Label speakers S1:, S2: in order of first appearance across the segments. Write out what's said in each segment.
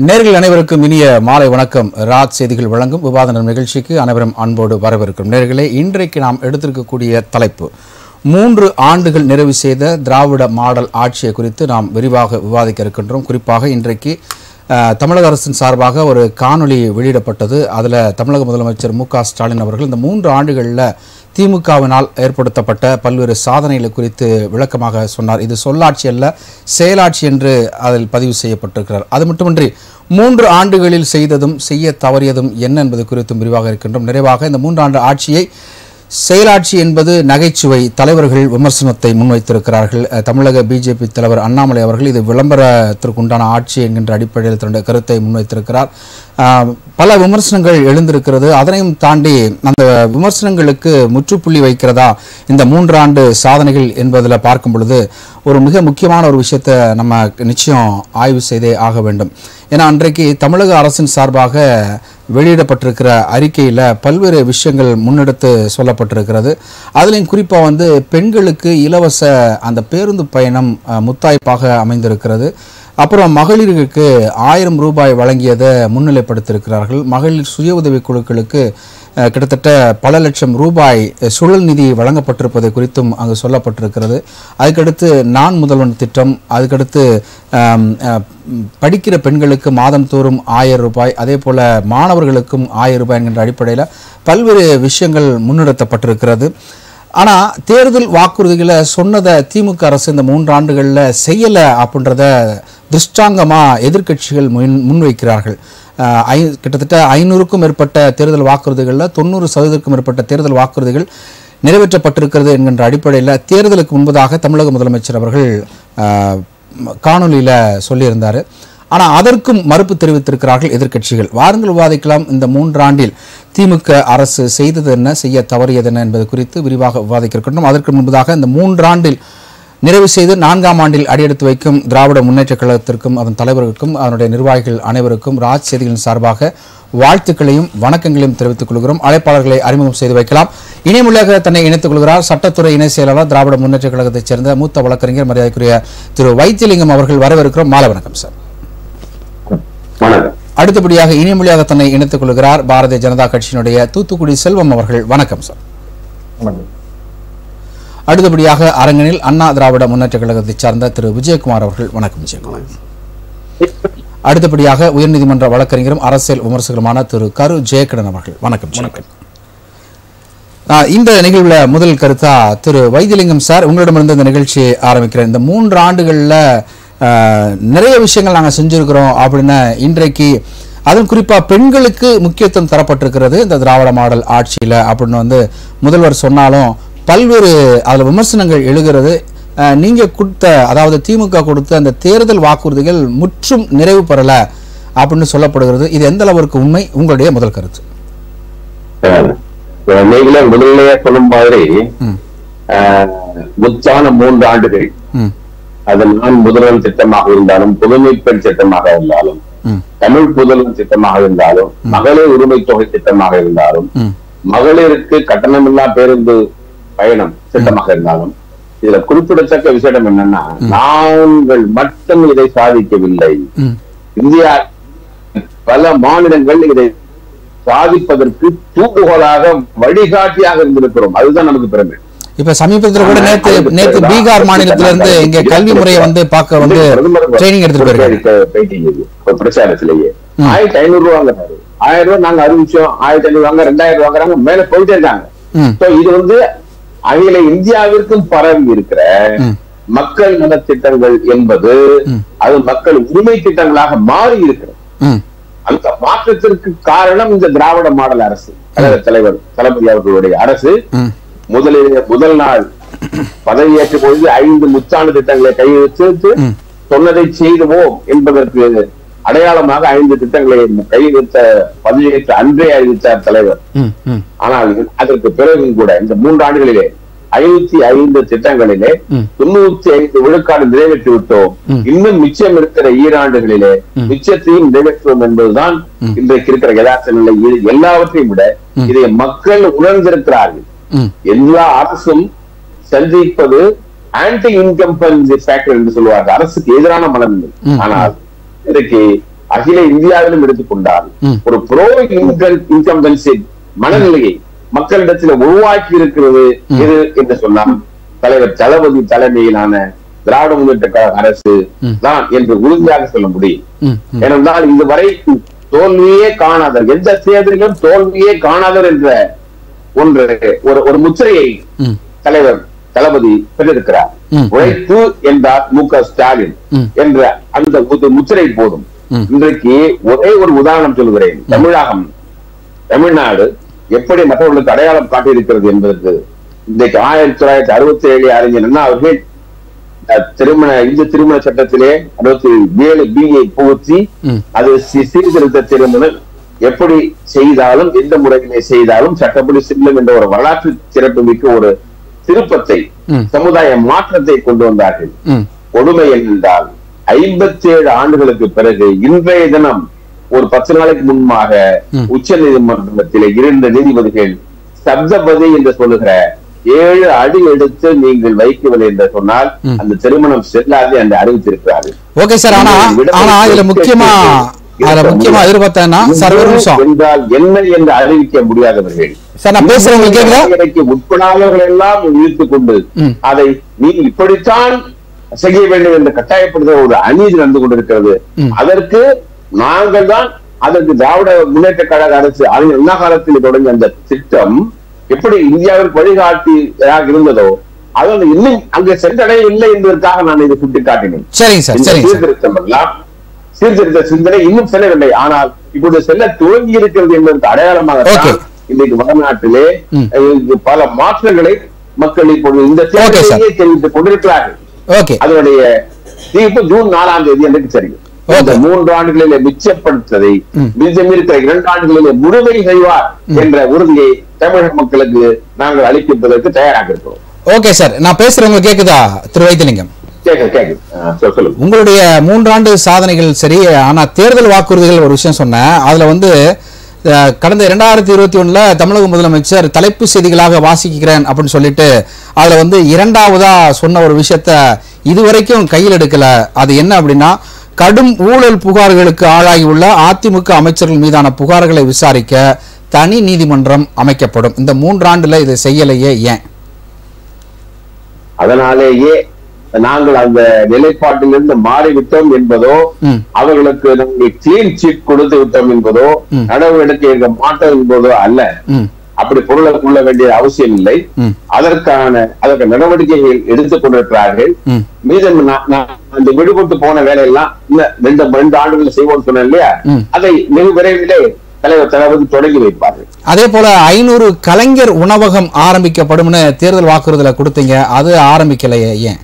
S1: நேர்கள் அனைவருக்கும் இனிய மாலை வணக்கம் ராத் செய்திகள் வழங்கும் விவாதன நிகழ்ச்சிக்கு அனைவரும் அன்போடு வரவேற்கும் நேர்களே இன்றைக்கு நாம் எடுத்திருக்கக்கூடிய தலைப்பு மூன்று ஆண்டுகள் நிறைவு செய்த திராவிட மாடல் ஆட்சியை குறித்து நாம் விரிவாக விவாதிக்க இருக்கின்றோம் குறிப்பாக இன்றைக்கு அஹ், தமிழக அரசின் சார்பாக ஒரு காணொளி வெளியிடப்பட்டது அதில் தமிழக முதலமைச்சர் மு க ஸ்டாலின் அவர்கள் இந்த மூன்று ஆண்டுகளில் திமுகவினால் ஏற்படுத்தப்பட்ட பல்வேறு சாதனைகளை குறித்து விளக்கமாக சொன்னார் இது சொல்லாட்சி அல்ல செயலாட்சி என்று அதில் பதிவு செய்யப்பட்டிருக்கிறார் அது மட்டுமின்றி மூன்று ஆண்டுகளில் செய்ததும் செய்ய தவறியதும் என்ன என்பது குறித்தும் விரிவாக இருக்கின்றோம் நிறைவாக இந்த மூன்றாண்டு ஆட்சியை செயலாட்சி என்பது நகைச்சுவை தலைவர்கள் விமர்சனத்தை முன்வைத்திருக்கிறார்கள் அஹ், தமிழக பிஜேபி தலைவர் அண்ணாமலை அவர்கள் இது விளம்பரத்திற்குண்டான ஆட்சி என்கின்ற அடிப்படையில் தன்னுடைய கருத்தை முன்வைத்திருக்கிறார் அஹ், பல விமர்சனங்கள் எழுந்திருக்கிறது அதனையும் தாண்டி அந்த விமர்சனங்களுக்கு முற்றுப்புள்ளி வைக்கிறதா இந்த மூன்றாண்டு சாதனைகள் என்பதில் பார்க்கும் பொழுது ஒரு மிக முக்கியமான ஒரு விஷயத்தை நம்ம நிச்சயம் ஆய்வு செய்தே ஆக வேண்டும் ஏன்னா அன்றைக்கு தமிழக அரசின் சார்பாக வெளியிடப்பட்டிருக்கிற அறிக்கையில் பல்வேறு விஷயங்கள் முன்னெடுத்து சொல்லப்பட்டிருக்கிறது அதுலேயும் குறிப்பாக வந்து பெண்களுக்கு இலவச அந்த பேருந்து பயணம் அஹ், முத்தாய்ப்பாக அமைந்திருக்கிறது அப்புறம் மகளிருக்கு ஆயிரம் ரூபாய் வழங்கியதை முன்னிலைப்படுத்தியிருக்கிறார்கள் மகளிர் சுய உதவி குழுக்களுக்கு அஹ், கிட்டத்தட்ட பல லட்சம் ரூபாய் அஹ், சுழல் நிதி வழங்கப்பட்டிருப்பது குறித்தும் அங்கு சொல்லப்பட்டிருக்கிறது அதுக்கடுத்து நான் முதல்வன் திட்டம் அதுக்கடுத்து ஆம், அஹ், ம், படிக்கிற பெண்களுக்கு மாதந்தோறும் ஆயிரம் ரூபாய் அதே போல மாணவர்களுக்கும் ஆயிரம் ரூபாய் என்கின்ற அடிப்படையில் பல்வேறு விஷயங்கள் முன்னெடுத்தப்பட்டிருக்கிறது ஆனால் தேர்தல் வாக்குறுதிகளை சொன்னதை திமுக அரசு இந்த மூன்று ஆண்டுகளில் செய்யலை அப்படின்றத திருஷ்டாங்கமாக எதிர்க்கட்சிகள் முன் முன்வைக்கிறார்கள் அஹ், ஐ கிட்டத்தட்ட ஐநூறுக்கும் மேற்பட்ட தேர்தல் வாக்குறுதிகளில் தொண்ணூறு சதவீதத்துக்கும் மேற்பட்ட தேர்தல் வாக்குறுதிகள் நிறைவேற்றப்பட்டிருக்கிறது என்கின்ற அடிப்படையில் தேர்தலுக்கு முன்பதாக தமிழக முதலமைச்சர் அவர்கள் காணொலியில் சொல்லியிருந்தார் ஆனால் அதற்கும் மறுப்பு தெரிவித்திருக்கிறார்கள் எதிர்க்கட்சிகள் வாருங்கள் விவாதிக்கலாம் இந்த மூன்றாண்டில் திமுக அரசு செய்தது என்ன செய்ய தவறியது என்ன என்பது குறித்து விரிவாக விவாதிக்க இருக்கின்றோம் அதற்கு முன்பதாக இந்த மூன்றாண்டில் நிறைவு செய்து நான்காம் ஆண்டில் அடியெடுத்து வைக்கும் திராவிட முன்னேற்றக் கழகத்திற்கும் அதன் தலைவர்களுக்கும் அதனுடைய நிர்வாகிகள் அனைவருக்கும் ராஜ் செய்திகளின் சார்பாக வாழ்த்துக்களையும் வணக்கங்களையும் தெரிவித்துக் கொள்கிறோம் அழைப்பாளர்களை அறிமுகம் செய்து வைக்கலாம் இணையமொழியாக தன்னை இணைத்துக் கொள்கிறார் சட்டத்துறை இணை செயலாளர் திராவிட முன்னேற்றக் கழகத்தைச் சேர்ந்த மூத்த வழக்கறிஞர் மரியாதைக்குரிய திரு வைத்தியலிங்கம் அவர்கள் வரவேற்கிறோம் மாலை வணக்கம் சார்
S2: வணக்கம்
S1: அடுத்தபடியாக இணையமொழியாக தன்னை இணைத்துக் கொள்கிறார் பாரதிய ஜனதா கட்சியினுடைய தூத்துக்குடி செல்வம் அவர்கள் வணக்கம் சார் அடுத்தபடியாக அரங்கனில் அண்ணா திராவிட முன்னேற்ற கழகத்தைச் சார்ந்த திரு விஜயகுமார் அவர்கள் வணக்கம் விஜயகுமார் அடுத்தபடியாக உயர்நீதிமன்ற வழக்கறிஞரும் அரசியல் விமர்சகருமான திரு கரு ஜெயக்கடன் அவர்கள் வணக்கம் வணக்கம் இந்த நிகழ்வுல முதல் கருத்தா திரு வைத்தியலிங்கம் சார் உங்களிடமிருந்து இந்த நிகழ்ச்சியை ஆரம்பிக்கிறேன் இந்த மூன்று ஆண்டுகளில் நிறைய விஷயங்கள் நாங்கள் செஞ்சிருக்கிறோம் அப்படின்னு இன்றைக்கு அதுவும் குறிப்பாக பெண்களுக்கு முக்கியத்துவம் தரப்பட்டிருக்கிறது இந்த திராவிட மாடல் ஆட்சியில் அப்படின்னு வந்து முதல்வர் சொன்னாலும் பல்வேறு அதில் விமர்சனங்கள் எழுகிறது அஹ், நீங்க கொடுத்த அதாவது திமுக கொடுத்த அந்த தேர்தல் வாக்குறுதிகள் முற்றும் நிறைவு பெறல அப்படின்னு சொல்லப்படுகிறது இது எந்த அளவிற்கு உண்மை உங்களுடைய முதல் கருத்து
S2: இப்ப நீங்களே முதல்லயே சொல்லும் மாதிரி
S1: ம்
S2: ஆஹ், முத்தான மூன்று ஆண்டுகள்
S1: ம்
S2: அது நான் முதல்வன் திட்டமாக இருந்தாலும் புதுமைப்பெண் திட்டமாக இருந்தாலும்
S1: ம்
S2: தமிழ் புதல்வன் திட்டமாக இருந்தாலும் மகளிர் உரிமை தொகை திட்டமாக இருந்தாலும்
S1: ம்
S2: மகளிருக்கு கட்டணமில்லா பேருந்து பயணம் திட்டமாக இருந்தாலும் இதுல குறிப்பிடத்தக்க விஷயம் என்னன்னா நாங்கள் மட்டும் இதை சாதிக்கவில்லை
S1: ம்
S2: இந்தியா பல மாநிலங்கள் இதை சாதிப்பதற்கு தூண்டுகோலாக வழிகாட்டியாக இருந்திருக்கிறோம் அதுதான் நமக்கு பெருமை
S1: இப்ப சமீபத்துல கூட நேத்து நேத்து பீகார் மாநிலத்துல இருந்து இங்க கல்வி முறையை வந்து பார்க்க வந்து ட்ரைனிங் எடுத்துட்டு போயிருக்காங்க
S2: போயிட்டீங்க இப்ப பிரச்சாரத்திலேயே ஆயிரத்தி ஐநூறு ரூபா வாங்குறாரு ஆயிரம் ரூபாய் நாங்க அறிவிச்சோம் ஆயிரத்தி ஐநூறு வாங்க ரெண்டாயிரம் ரூபாய் வாங்குறாங்க மேல போயிட்டே இருக்காங்க
S1: ம்
S2: So இது வந்து அகில இந்தியாவிற்கும் பரவி இருக்கிற
S1: ம்.
S2: மக்கள் நலத்திட்டங்கள் என்பது
S1: ம்.
S2: அது மக்கள் உரிமை திட்டங்களாக மாறி இருக்கிறது
S1: ம்
S2: அந்த மாற்றத்திற்கு காரணம் இந்த திராவிட மாடல் அரசு கழக தலைவர் தளபதி அவர்களுடைய அரசு
S1: ம்
S2: முதலில் முதல் நாள் பதவியேற்ற பொழுது ஐந்து முத்தாண்டு திட்டங்களை கையெழுத்து
S1: ம்.
S2: சொன்னதை செய்துவோம் என்பதற்கு அடையாளமாக ஐந்து திட்டங்களை கையெழுத்த பதவியேற்ற அன்றே அறிவித்தார் தலைவர்
S1: ம் ம்
S2: ஆனால் அதற்கு பிறகும் கூட இந்த மூன்று ஆண்டுகளிலே ஐநூத்தி ஐந்து திட்டங்களிலே
S1: ம்.
S2: தொண்ணூத்தி ஐந்து விழுக்காடு நிறைவேற்றி விட்டோம்
S1: ம்.
S2: இன்னும் மிச்சம் இருக்கிற ஈராண்டுகளிலே
S1: ம்.
S2: மிச்சத்தையும் நிறைவேற்றுவோம் என்பதுதான்
S1: ம்.
S2: இன்றைக்கு இருக்கிற யதார்த்த நிலை இது எல்லாவற்றையும் விட
S1: ம்.
S2: இதை மக்கள் உணர்ந்திருக்கிறார்கள்
S1: ம்
S2: எல்லா அரசும் சந்திப்பது ஆன்டி இன்கம்பன்சி ஃபேக்டர் என்று சொல்லுவார்கள் அரசுக்கு எதிரான மனநிலை
S1: ம்.
S2: ஆனால் இன்றைக்கு அகில இந்தியாவிலும் எடுத்துக்கொண்டால்
S1: ம்.
S2: ஒரு ப்ரோ இன்கம் இன்கம்பன்சி மனநிலையை மக்களிடத்தில் உருவாக்கி இருக்கிறது எது என்று சொன்னால் தலைவர் தளபதி தலைமையிலான திராவிட முன்னேற்ற கழக அரசு தான் என்று உறுதியாக சொல்ல முடியும்
S1: ம் ம்
S2: ஏனென்றால் இதுவரை தோல்வியே காணாதவர் எந்த தேர்தலிலும் தோல்வியே காணாதவர் என்ற ஒன்று ஒரு ஒரு முத்திரையை
S1: ம்
S2: தலைவர் தளபதி பெற்றிருக்கிறார்
S1: ம்.
S2: உழைப்பு என்றார் மு க ஸ்டாலின்
S1: ம்.
S2: என்ற அந்த ஒரு முத்திரை போதும்
S1: ம்.
S2: இன்றைக்கு ஒரே ஒரு உதாரணம் சொல்கிறேன் தமிழகம் தமிழ்நாடு எப்படி மற்றவர்களுக்கு அடையாளம் காட்டியிருக்கிறது என்பதற்கு இன்றைக்கு ஆயிரத்தி தொள்ளாயிரத்தி அறுபத்தி ஏழு அறிஞர் அண்ணா அவர்கள் அஹ், திருமண இந்து திருமண சட்டத்திலே அறுபத்தி ஏழு பிஏ புகுத்தி
S1: ம்.
S2: அது சி- சீர்திருத்த திருமணம் எப்படி செய்தாலும் எந்த முறையிலே செய்தாலும் சட்டப்படி செல்லும் என்ற ஒரு வரலாற்று சிறப்புமிக்க ஒரு திருப்பத்தை
S1: ம்.
S2: சமுதாய மாற்றத்தை கொண்டு வந்தார்கள்
S1: ம்
S2: கொடுமை என்றால் ஐம்பத்தி ஏழு ஆண்டுகளுக்கு பிறகு இன்றைய தினம் ஒரு பத்து நாளைக்கு முன்பாக
S1: ம்.
S2: உச்ச நீதிமன்றத்திலே இரண்டு நீதிபதிகள் சப்தபதி என்று சொல்லுகிற ஏழு அடி எடுத்து நீங்கள் வைக்கவில்லை என்று சொன்னால்
S1: ம்.
S2: அந்த திருமணம் செல்லாது என்று அறிவித்திருக்கிறார்கள்
S1: ஓகே சார் ஆனா ஆனா இதுல முக்கியமா அதுல முக்கியமா எதிர்பார்த்தேன்னா சார் ஒரு நிமிஷம்
S2: என்றால் என்ன என்று அறிவிக்க முடியாதவர்கள்
S1: சார் நான் பேசுறேன் உங்களுக்கு கேக்குதா
S2: வரையறைக்கு உட்படாதவர்கள் எல்லாம் இழுத்துக் கொண்டு
S1: ம்.
S2: அதை நீ இப்படித்தான் செய்ய வேண்டும் என்று கட்டாயப்படுத்துகிற ஒரு அநீதி நடந்து கொண்டிருக்கிறது
S1: ம்.
S2: அதற்கு நாங்கள் தான் அதற்கு திராவிட முன்னேற்ற கழக அரசு அறிஞர் அண்ணா காலத்தில் தொடங்கிய அந்த திட்டம் எப்படி இந்தியாவிற்கு வழிகாட்டியாக இருந்ததோ அது இன்னும் அங்கு சென்றடையவில்லை என்பதற்காக நான் இதை சுட்டிக்காட்டினேன்
S1: சரிங்க சார்
S2: இந்த
S1: சரிங்க சார்
S2: சீர்திருத்தம் எல்லாம் சீர்திருத்த சிந்தனை இன்னும் செல்லவில்லை ஆனால் இப்போது செல்ல துவங்கி இருக்கிறது என்பதற்கு அடையாளமாக
S1: Okay.
S2: இன்றைக்கு வடநாட்டிலே
S1: ம்.
S2: அஹ், பல மாற்றங்களை மக்கள் இப்போது இந்த
S1: Okay, sir.
S2: தேர்தலையே தெரிவித்துக் கொண்டிருக்கிறார்கள்
S1: ஓகே
S2: அதனுடைய தீர்ப்பு ஜூன் நாலாம் தேதி எனக்கு தெரியும்
S1: Okay.
S2: இந்த மூன்று ஆண்டுகளிலே மிச்சப்படுத்ததை
S1: ம்.
S2: மீதம் இருக்கிற இரண்டு ஆண்டுகளிலே முழுமை செய்வார் என்ற உறுதியை தமிழக மக்களுக்கு நாங்கள் அளிப்பதற்கு தயாராக இருக்கிறோம்
S1: ஓகே சார் நான் பேசுறவங்க கேக்குதா திரு வைத்திலிங்கம்
S2: கேட்க கேட்கு அஹ், சொல் சொல்லுங்க
S1: உங்களுடைய மூன்றாண்டு சாதனைகள் சரி ஆனா தேர்தல் வாக்குறுதிகள் ஒரு விஷயம் சொன்னேன் அதுல வந்து அஹ், கடந்த இரண்டாயிரத்தி இருபத்தி ஒண்ணுல தமிழக முதலமைச்சர் தலைப்பு செய்திகளாக வாசிக்கிறேன் அப்படின்னு சொல்லிட்டு அதுல வந்து இரண்டாவதா சொன்ன ஒரு விஷயத்த இதுவரைக்கும் கையில் எடுக்கல அது என்ன அப்படின்னா கடும் ஊழல் புகார்களுக்கு ஆளாகியுள்ள அதிமுக அமைச்சர்கள் மீதான புகார்களை விசாரிக்க தனி நீதிமன்றம் அமைக்கப்படும் இந்த மூன்றாண்டுல இதை செய்யலையே ஏன்
S2: அதனாலேயே நாங்கள் அந்த நிலைப்பாட்டிலிருந்து மாறிவிட்டோம் என்பதோ
S1: ம்.
S2: அவர்களுக்கு நாங்கள் கிளீன் சீட் கொடுத்து விட்டோம் என்பதோ
S1: ம்.
S2: நடவடிக்கை எடுக்க மாட்டோம் என்பதோ அல்ல
S1: ம்
S2: அப்படி பொருளை கொள்ள வேண்டிய அவசியம் இல்லை
S1: ம்
S2: அதற்கான அதற்கு நடவடிக்கைகள் எடுத்துக் கொண்டிருக்கிறார்கள்
S1: ம்
S2: மீதம் நான் நான் இந்த விடுபட்டு போன வேலையெல்லாம் இன்னும் ரெண்டு ரெண்டு ஆண்டுகள் செய்வோம்னு சொன்னேன் இல்லையா
S1: ம்.
S2: அதை வெகு விரைவிலே தலைவர் தளபதி தொடங்கி வைப்பார்கள்
S1: அதே போல ஐநூறு கலைஞர் உணவகம் ஆரம்பிக்கப்படும்னு தேர்தல் வாக்குறுதியில கொடுத்தீங்க அது ஆரம்பிக்கலையே ஏன்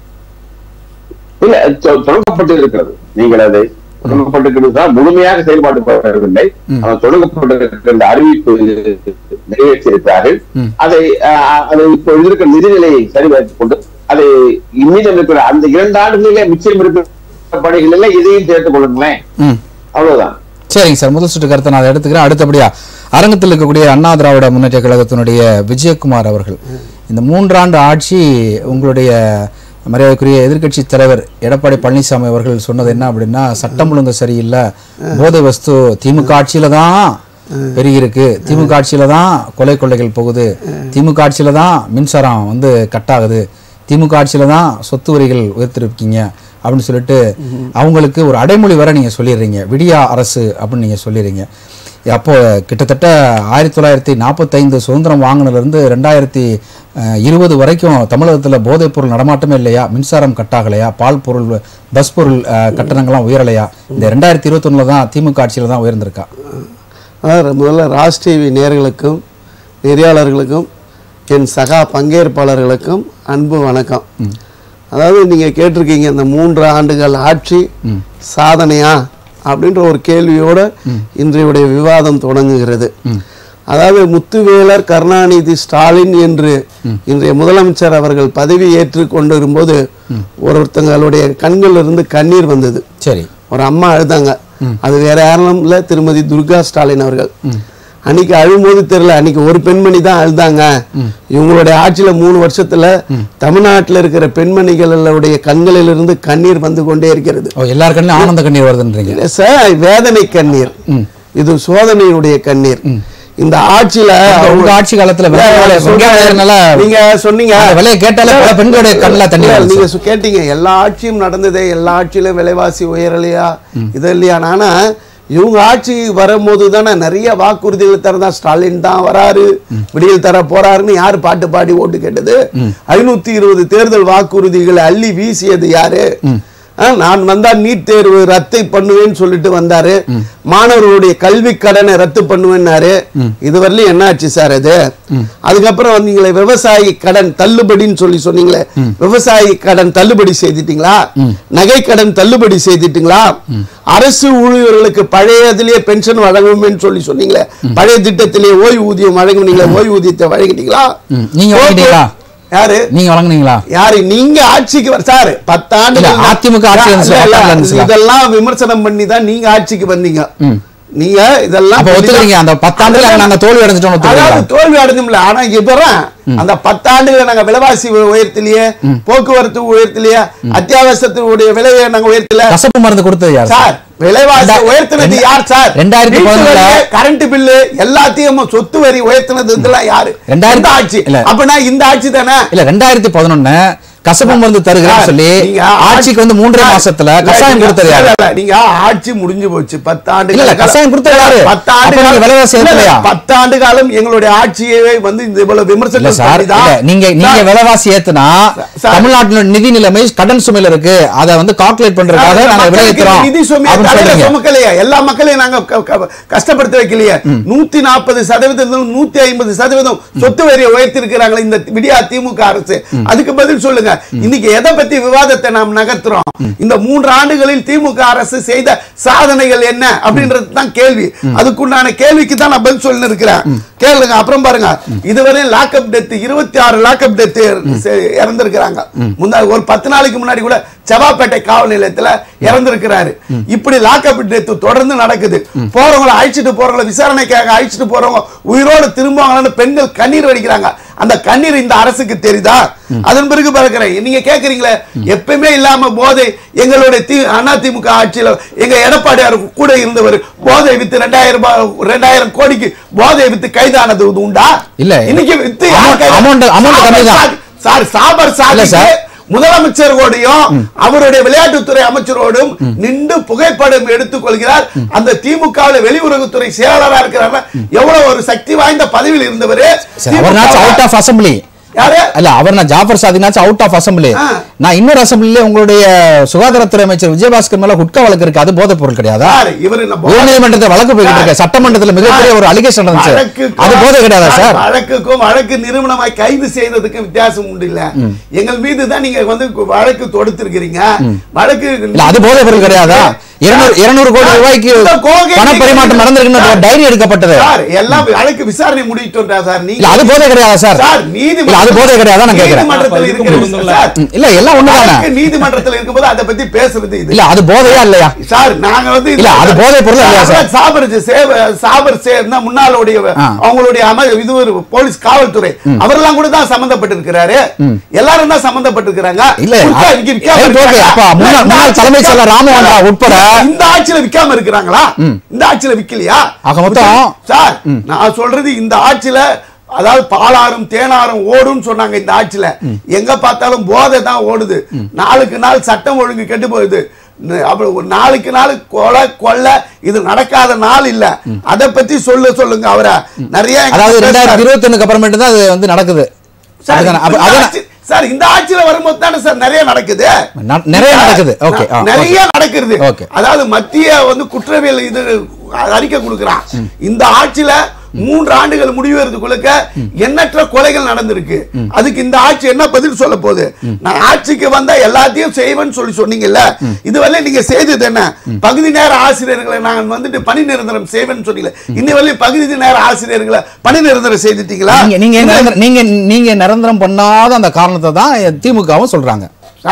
S2: இல்ல தொ- தொடங்கப்பட்டு இருக்கிறது நீங்கள் அதை தொடங்கப்பட்டிருக்கிறது தான் முழுமையாக செயல்பாட்டு வரவில்லை
S1: ம்.
S2: அவன் தொடங்கப்பட்டிருக்கிற இந்த அறிவிப்பு நிறைவேற்றியிருக்கிறார்கள்
S1: ம்.
S2: அதை அஹ், அதை இப்போ இருக்கிற நிதிநிலையை சரிபார்த்துக் கொண்டு அதை மீதம் இருக்கிற அந்த இரண்டு ஆண்டுகளிலே மிச்சம் இருக்கிற பணிகளில் இதையும் சேர்த்துக் கொள்ளுங்களேன்
S1: ம்
S2: அவ்வளவுதான்
S1: சரிங்க சார் முதல் சுற்று கருத்தை நான் அதை எடுத்துக்கிறேன் அடுத்தபடியா அரங்கத்தில் இருக்கக்கூடிய அண்ணா திராவிட முன்னேற்ற கழகத்தினுடைய விஜயகுமார் அவர்கள் இந்த மூன்றாண்டு ஆட்சி உங்களுடைய மரியாதைக்குரிய எதிர்க்கட்சி தலைவர் எடப்பாடி பழனிசாமி அவர்கள் சொன்னது என்ன அப்படின்னா சட்டம் ஒழுங்கு சரியில்லை போதை வஸ்து திமுக ஆட்சியில தான் பெருகிருக்கு திமுக ஆட்சியில தான் கொலை கொள்ளைகள் போகுது திமுக ஆட்சியில தான் மின்சாரம் வந்து கட் ஆகுது திமுக ஆட்சியில தான் சொத்து வரிகள் உயர்த்திருக்கீங்க அப்படின்னு சொல்லிட்டு அவங்களுக்கு ஒரு அடைமொழி வர நீங்க சொல்லிடுறீங்க விடியா அரசு அப்படின்னு நீங்க சொல்லிடுறீங்க அப்போ கிட்டத்தட்ட ஆயிரத்தி தொள்ளாயிரத்தி நாற்பத்தைந்து சுதந்திரம் வாங்கினதுலேருந்து ரெண்டாயிரத்தி அஹ், இருபது வரைக்கும் தமிழகத்தில் போதைப் பொருள் நடமாட்டமே இல்லையா மின்சாரம் கட்டாகலையா பால் பொருள் பஸ் பொருள் அஹ், கட்டணங்கள்லாம் உயரலையா இந்த ரெண்டாயிரத்தி இருபத்தொன்னில் தான் திமுக ஆட்சியில் தான் உயர்ந்திருக்கா
S3: அதாவது முதல்ல ராஜ் டிவி நேயர்களுக்கும் நெறியாளர்களுக்கும் என் சகா பங்கேற்பாளர்களுக்கும் அன்பு வணக்கம் அதாவது நீங்கள் கேட்டிருக்கீங்க இந்த மூன்று ஆண்டுகள் ஆட்சி சாதனையா அப்படின்ற ஒரு கேள்வியோட இன்றையுடைய விவாதம் தொடங்குகிறது அதாவது முத்துவேலர் கருணாநிதி ஸ்டாலின் என்று இன்றைய முதலமைச்சர் அவர்கள் பதவி ஏற்றுக் கொண்டிருக்கும்போது ஒருத்தங்களுடைய கண்களில் இருந்து கண்ணீர் வந்தது
S1: சரி
S3: ஒரு அம்மா அழுதாங்க அது வேற யாரும் இல்ல திருமதி துர்கா ஸ்டாலின் அவர்கள் அன்னைக்கு அழும்போது தெரியல அன்னைக்கு ஒரு பெண்மணி தான் அழுதாங்க இவங்களுடைய ஆட்சியில மூணு வருஷத்துல தமிழ்நாட்டுல இருக்கிற பெண்மணிகளுடைய கண்களிலிருந்து கண்ணீர் வந்து கொண்டே இருக்கிறது
S1: ஓ எல்லார் கண்ணிலும் ஆனந்த கண்ணீர் வருதுன்றீங்க
S3: இல்ல சார் வேதனை கண்ணீர் இது சோதனையுடைய கண்ணீர் இந்த ஆட்சியில
S1: உங்க ஆட்சி காலத்துல
S3: இல்ல,
S1: வெங்காய
S3: சொல்றேன்.
S1: விலைனால
S3: நீங்க சொன்னீங்க
S1: அந்த விலையை கேட்டாலே பல பெண்களுடைய கண்ணுல தண்ணி
S3: இல்ல,
S1: வருது
S3: நீங்க சு- கேட்டீங்க எல்லா ஆட்சியும் நடந்ததே எல்லா ஆட்சியிலும் விலைவாசி உயரலையா இது இல்லையா ஆனா இவங்க ஆட்சி வரும்போது தானே நிறைய வாக்குறுதிகள் தரதா ஸ்டாலின் தான் வராரு விடியல் தர போறாருன்னு யாரு பாட்டு பாடி ஓட்டு கேட்டது ஐநூத்தி இருபது தேர்தல் வாக்குறுதிகளை அள்ளி வீசியது யாரு ஆ, நான் வந்தா நீட் தேர்வு ரத்தை பண்ணுவேன்னு சொல்லிட்டு வந்தாரு மாணவர்களுடைய கல்வி கடனை ரத்து பண்ணுவேன்னாரு இதுவரையிலும் என்ன ஆச்சு சார் அது அதுக்கப்புறம் வந்தீங்களே விவசாயி கடன் தள்ளுபடின்னு சொல்லி சொன்னீங்களே விவசாயி கடன் தள்ளுபடி செய்துட்டீங்களா நகை கடன் தள்ளுபடி செய்துட்டீங்களா அரசு ஊழியர்களுக்கு பழையதிலேயே பென்ஷன் வழங்குவேன்னு சொல்லி சொன்னீங்களே பழைய திட்டத்திலேயே ஓய்வூதியம் வழங்குனீங்களே ஓய்வூதியத்தை வழங்கிட்டீங்களா
S1: ம். நீங்க வழங்கிட்டீங்களா?
S3: யாரு
S1: நீங்க வழங்குனீங்களா
S3: யாரு நீங்க ஆட்சிக்கு வர சார் பத்தாண்டு
S1: இல்ல, அதிமுக ஆட்சி இருந்துச்சு, பத்தாண்டுல இருந்துச்சுல.
S3: இதெல்லாம் விமர்சனம் பண்ணி தான் நீங்க ஆட்சிக்கு வந்தீங்க நீங்க இதெல்லாம்
S1: அப்ப
S3: பண்ணி தான்-
S1: ஒத்துக்கிறீங்க அந்த பத்தாண்டுல நாங்க தோல்வி அடைஞ்சிட்டோம் ஒத்துக்கிறீங்களா
S3: அதாவது தோல்வி அடைஞ்சும்ல ஆனா இப்பதான் அந்த பத்தாண்டுகளை நாங்க விலைவாசி உயர்த்திலேயே போக்குவரத்து உயர்த்திலேயே அத்தியாவசியத்தினுடைய விலையை நாங்க உயர்த்தல
S1: கசப்பு மருந்து கொடுத்தது யார்
S3: சார் விலைவாசி
S1: ரெண்டா-
S3: உயர்த்தினது
S1: ரெண்டா-
S3: யார் சார்
S1: ரெண்டாயிரத்தி பதினொன்னுல
S3: கரண்ட் பில்லு எல்லாத்தையும் சொத்து வரி உயர்த்தினது இதெல்லாம் யாரு
S1: ரெண்டாயிரத்தி-
S3: இந்த ஆட்சி
S1: இல்ல.
S3: அப்படின்னா இந்த ஆட்சி தானே
S1: இல்ல ரெண்டாயிரத்தி பதினொன்னு கசப்பு மருந்து தருகிறேன்னு
S3: சார்,
S1: சொல்லி
S3: நீங்க
S1: ஆட்சிக்கு வந்து மூன்றரை
S3: சார்,
S1: மாசத்துல
S3: இல்ல,
S1: கசாயம்
S3: நீங்க-
S1: கொடுத்தது யாரு
S3: இல்ல, இல்ல, நீங்க ஆட்சி முடிஞ்சு போச்சு பத்தாண்டு
S1: இல்ல, இல்ல,
S3: காலம்.
S1: கசாயம் கொடுத்தது யாரு?
S3: பத்தாண்டு
S1: அப்ப நீங்க
S3: காலம்
S1: விலைவாசி
S3: இல்ல, இல்ல,
S1: ஏத்தலையா?
S3: பத்தாண்டு காலம் எங்களுடைய ஆட்சியவே வந்து இந்த இவ்வளவு
S1: இல்ல
S3: விமர்சனம்
S1: சார்
S3: பண்ணிதான்.
S1: இல்ல நீங்க நீங்க
S3: சார்,
S1: விலைவாசி ஏத்துனா
S3: சார்.
S1: தமிழ்நாட்டுல நிதி நிலைமை கடன் சுமையில இருக்கு அதை வந்து கால்குலேட் பண்றதுக்காக
S3: சார்,
S1: நாங்க
S3: மக்களுக்கு
S1: விளைவிக்கிறோம்
S3: நிதி சுமையை
S1: அப்படின்னு
S3: தலையில
S1: சொல்றீங்க
S3: சுமக்கலையே எல்லா மக்களையும் நாங்க க- க- கஷ்டப்படுத்த வைக்கலையே நூத்தி நாற்பது சதவீதம் நூத்தி ஐம்பது சதவீதம் சொத்து வரியை உயர்த்தி இருக்கிறாங்களே இந்த விடியா திமுக அரசு அதுக்கு பதில் சொல்லுங்க இன்னைக்கு எதை பத்தி விவாதத்தை நாம் நகர்த்துறோம் இந்த மூன்று ஆண்டுகளில் திமுக அரசு செய்த சாதனைகள் என்ன அப்படின்றது தான் கேள்வி அதுக்குண்டான கேள்விக்கு தான் நான் பதில் சொல்லி இருக்கிறேன் கேளுங்க அப்புறம் பாருங்க இதுவரை லாக்அப் டெத் இருபத்தி ஆறு லாக்அப் டெத் இறந்திருக்கிறாங்க முந்தா ஒரு பத்து நாளைக்கு முன்னாடி கூட செவாப்பேட்டை காவல் நிலையத்துல இறந்திருக்கிறாரு இப்படி லாக்அப் டெத் தொடர்ந்து நடக்குது போறவங்களை அழிச்சிட்டு போறவங்களை விசாரணைக்காக அழிச்சிட்டு போறவங்க உயிரோடு திரும்புவாங்கன்னு பெண்கள் கண்ணீர் வடிக்கிறாங்க அந்த கண்ணீர் இந்த அரசுக்கு தெரியுதா அதன் பிறகு பார்க்கிறேன் நீங்க கேக்குறீங்களே எப்பயுமே இல்லாம போதை எங்களுடைய தி அதிமுக ஆட்சியில எங்க எடப்பாடியார் கூட இருந்தவர் போதை வித்து ரெண்டாயிரம் ரூபாய் ரெண்டாயிரம் கோடிக்கு போதை வித்து கைதானது உண்டா
S1: இல்ல.
S3: இன்னைக்கு வித்து
S1: Amount-
S3: யார் கைது?
S1: amount- amount
S3: சாபர்
S1: கம்மிதான்.
S3: சாதி- சார் சாபர்
S1: இல்ல
S3: சாதிக்கு
S1: சார்.
S3: முதலமைச்சரோடையும் அவருடைய விளையாட்டுத்துறை அமைச்சரோடும் நின்று புகைப்படம் எடுத்துக் கொள்கிறார் அந்த திமுகவில் வெளியுறவுத்துறை செயலாளரா இருக்கிறார் எவ்வளவு ஒரு சக்தி வாய்ந்த பதவியில் இருந்தவர்
S1: சரி, அவர்னாச்சும் அவுட் ஆஃப் அசம்பிளி
S3: யாரு
S1: இல்ல அவர் நான் ஜாஃபர் சாதினாச்சும் அவுட் ஆஃப் அசம்பிளி
S3: ஆ.
S1: நான் இன்னொரு அசம்பிளில உங்களுடைய சுகாதாரத்துறை அமைச்சர் விஜயபாஸ்கர் மேல குட்கா வழக்கு இருக்கு அது போதைப் பொருள் கிடையாதா
S3: சார் இவர் என்ன போ-
S1: உயர்நீதிமன்றத்தில் வழக்கு போய்கிட்டு இருக்கு சட்டமன்றத்தில் மிகப்பெரிய ஒரு அலிகேஷன் இருந்துச்சு
S3: வழக்குக்கும்
S1: அது போதை கிடையாதா சார்
S3: வழக்குக்கும் வழக்கு நிறுவனமாய் கைது செய்ததுக்கும் வித்தியாசம் உண்டு இல்ல எங்கள் மீது தான் நீங்க வந்து வழக்கு தொடுத்திருக்கிறீங்க வழக்கு
S1: இல்ல அது போதைப் பொருள் கிடையாதா இருநூறு இருநூறு கோடி ரூபாய்க்கு
S3: இந்த கோகை
S1: பண பரிமாற்றம் நடந்திருக்குன்னு
S3: சார்,
S1: டைரி எடுக்கப்பட்டது
S3: சார் எல்லாம் வழக்கு விசாரணை முடிவிட்டோம்டா சார் நீங்க
S1: இல்ல அது போதை கிடையாதா சார்
S3: சார் நீதி
S1: இல்ல அது போதை கிடையாதா நான் கேக்குறேன்
S3: நீதிமன்றத்தில் இருக்கிற சார்
S1: ம், இல்ல எல்லாம் ஒண்ணுதானே
S3: வழக்கு நீதிமன்றத்தில் இருக்கும்போது அதை பத்தி பேசுறது இது
S1: இல்ல அது போதையா இல்லையா
S3: சார் நாங்க வந்து
S1: இல்ல, அது போதைப் பொருள் இல்லையா சார்?
S3: சாபர் சேவ சாபர் சேர்ந்த முன்னாளுடைய
S1: ஆ.
S3: அவங்களுடைய அம இது ஒரு போலீஸ் காவல்துறை அவரெல்லாம் கூட தான் சம்பந்தப்பட்டிருக்கிறாரு எல்லாரும் தான் சம்பந்தப்பட்டிருக்கிறாங்க
S1: இல்ல,
S3: உட்கா-
S1: அ-
S3: இங்க விக்காம
S1: ரைட், ஓகே.
S3: இருக்காங்க.
S1: அப்ப முன்னாள்
S3: இந்த
S1: முன்னாள்
S3: ஆட்சியில
S1: தலைமைச் செயலர் ராமமோகன் ராவ் உட்பட
S3: இந்த ஆட்சியில விக்காம இருக்கிறாங்களா இந்த ஆட்சியில விக்கலையா
S1: ஆக மொத்தம்
S3: சார் நான் சொல்றது இந்த ஆட்சியில அதாவது பாலாறும் தேனாரும் ஓடும்னு சொன்னாங்க இந்த ஆட்சியில எங்க பார்த்தாலும் போதை தான் ஓடுது நாளுக்கு நாள் சட்டம் ஒழுங்கு கெட்டு போகுது ந- அப்புறம் ஒரு நாளுக்கு நாள் கொலை கொள்ளை இது நடக்காத நாள் இல்ல அத பத்தி சொல்ல சொல்லுங்க அவரை நிறைய எங்க
S1: அதாவது
S3: பேசுறாரு.
S1: ரெண்டாயிரத்தி இருபத்தி ஒண்ணுக்கு அப்புறமேட்டு தான் அது வந்து நடக்குது
S3: சார்,
S1: அதுதானே? அப்ப
S3: இந்த
S1: அதானே-
S3: ஆட்சி- சார் இந்த ஆட்சியில வரும்போது தானே சார் நிறைய நடக்குது
S1: ந- நிறைய நடக்குது. Okay, ஆ,
S3: நிறைய நடக்கிறது
S1: Okay.
S3: அதாவது மத்திய வந்து குற்றவியல் இது அறிக்கை கொடுக்கிறான் இந்த ஆட்சியில மூன்று ஆண்டுகள் முடிவதற்குள்ள எண்ணற்ற கொலைகள் நடந்திருக்கு அதுக்கு இந்த ஆட்சி என்ன பதில் சொல்ல போகுது நான் ஆட்சிக்கு வந்தா எல்லாத்தையும் செய்வேன்னு சொல்லி சொன்னீங்கல்ல இதுவரை நீங்க செய்தது என்ன பகுதி நேர ஆசிரியர்களை நான் வந்துட்டு பணி நிரந்தரம் செய்வேன்னு சொன்னீங்க இன்னி வரையும் பகுதி நேர ஆசிரியர்களை பணி நிரந்தரம் செய்துட்டீங்களா
S1: நீங்க நீங்க நிரந்தரம் நீங்க நீங்க நிரந்தரம் பண்ணாத அந்த காரணத்தை தான் திமுகவும் சொல்றாங்க
S3: சார்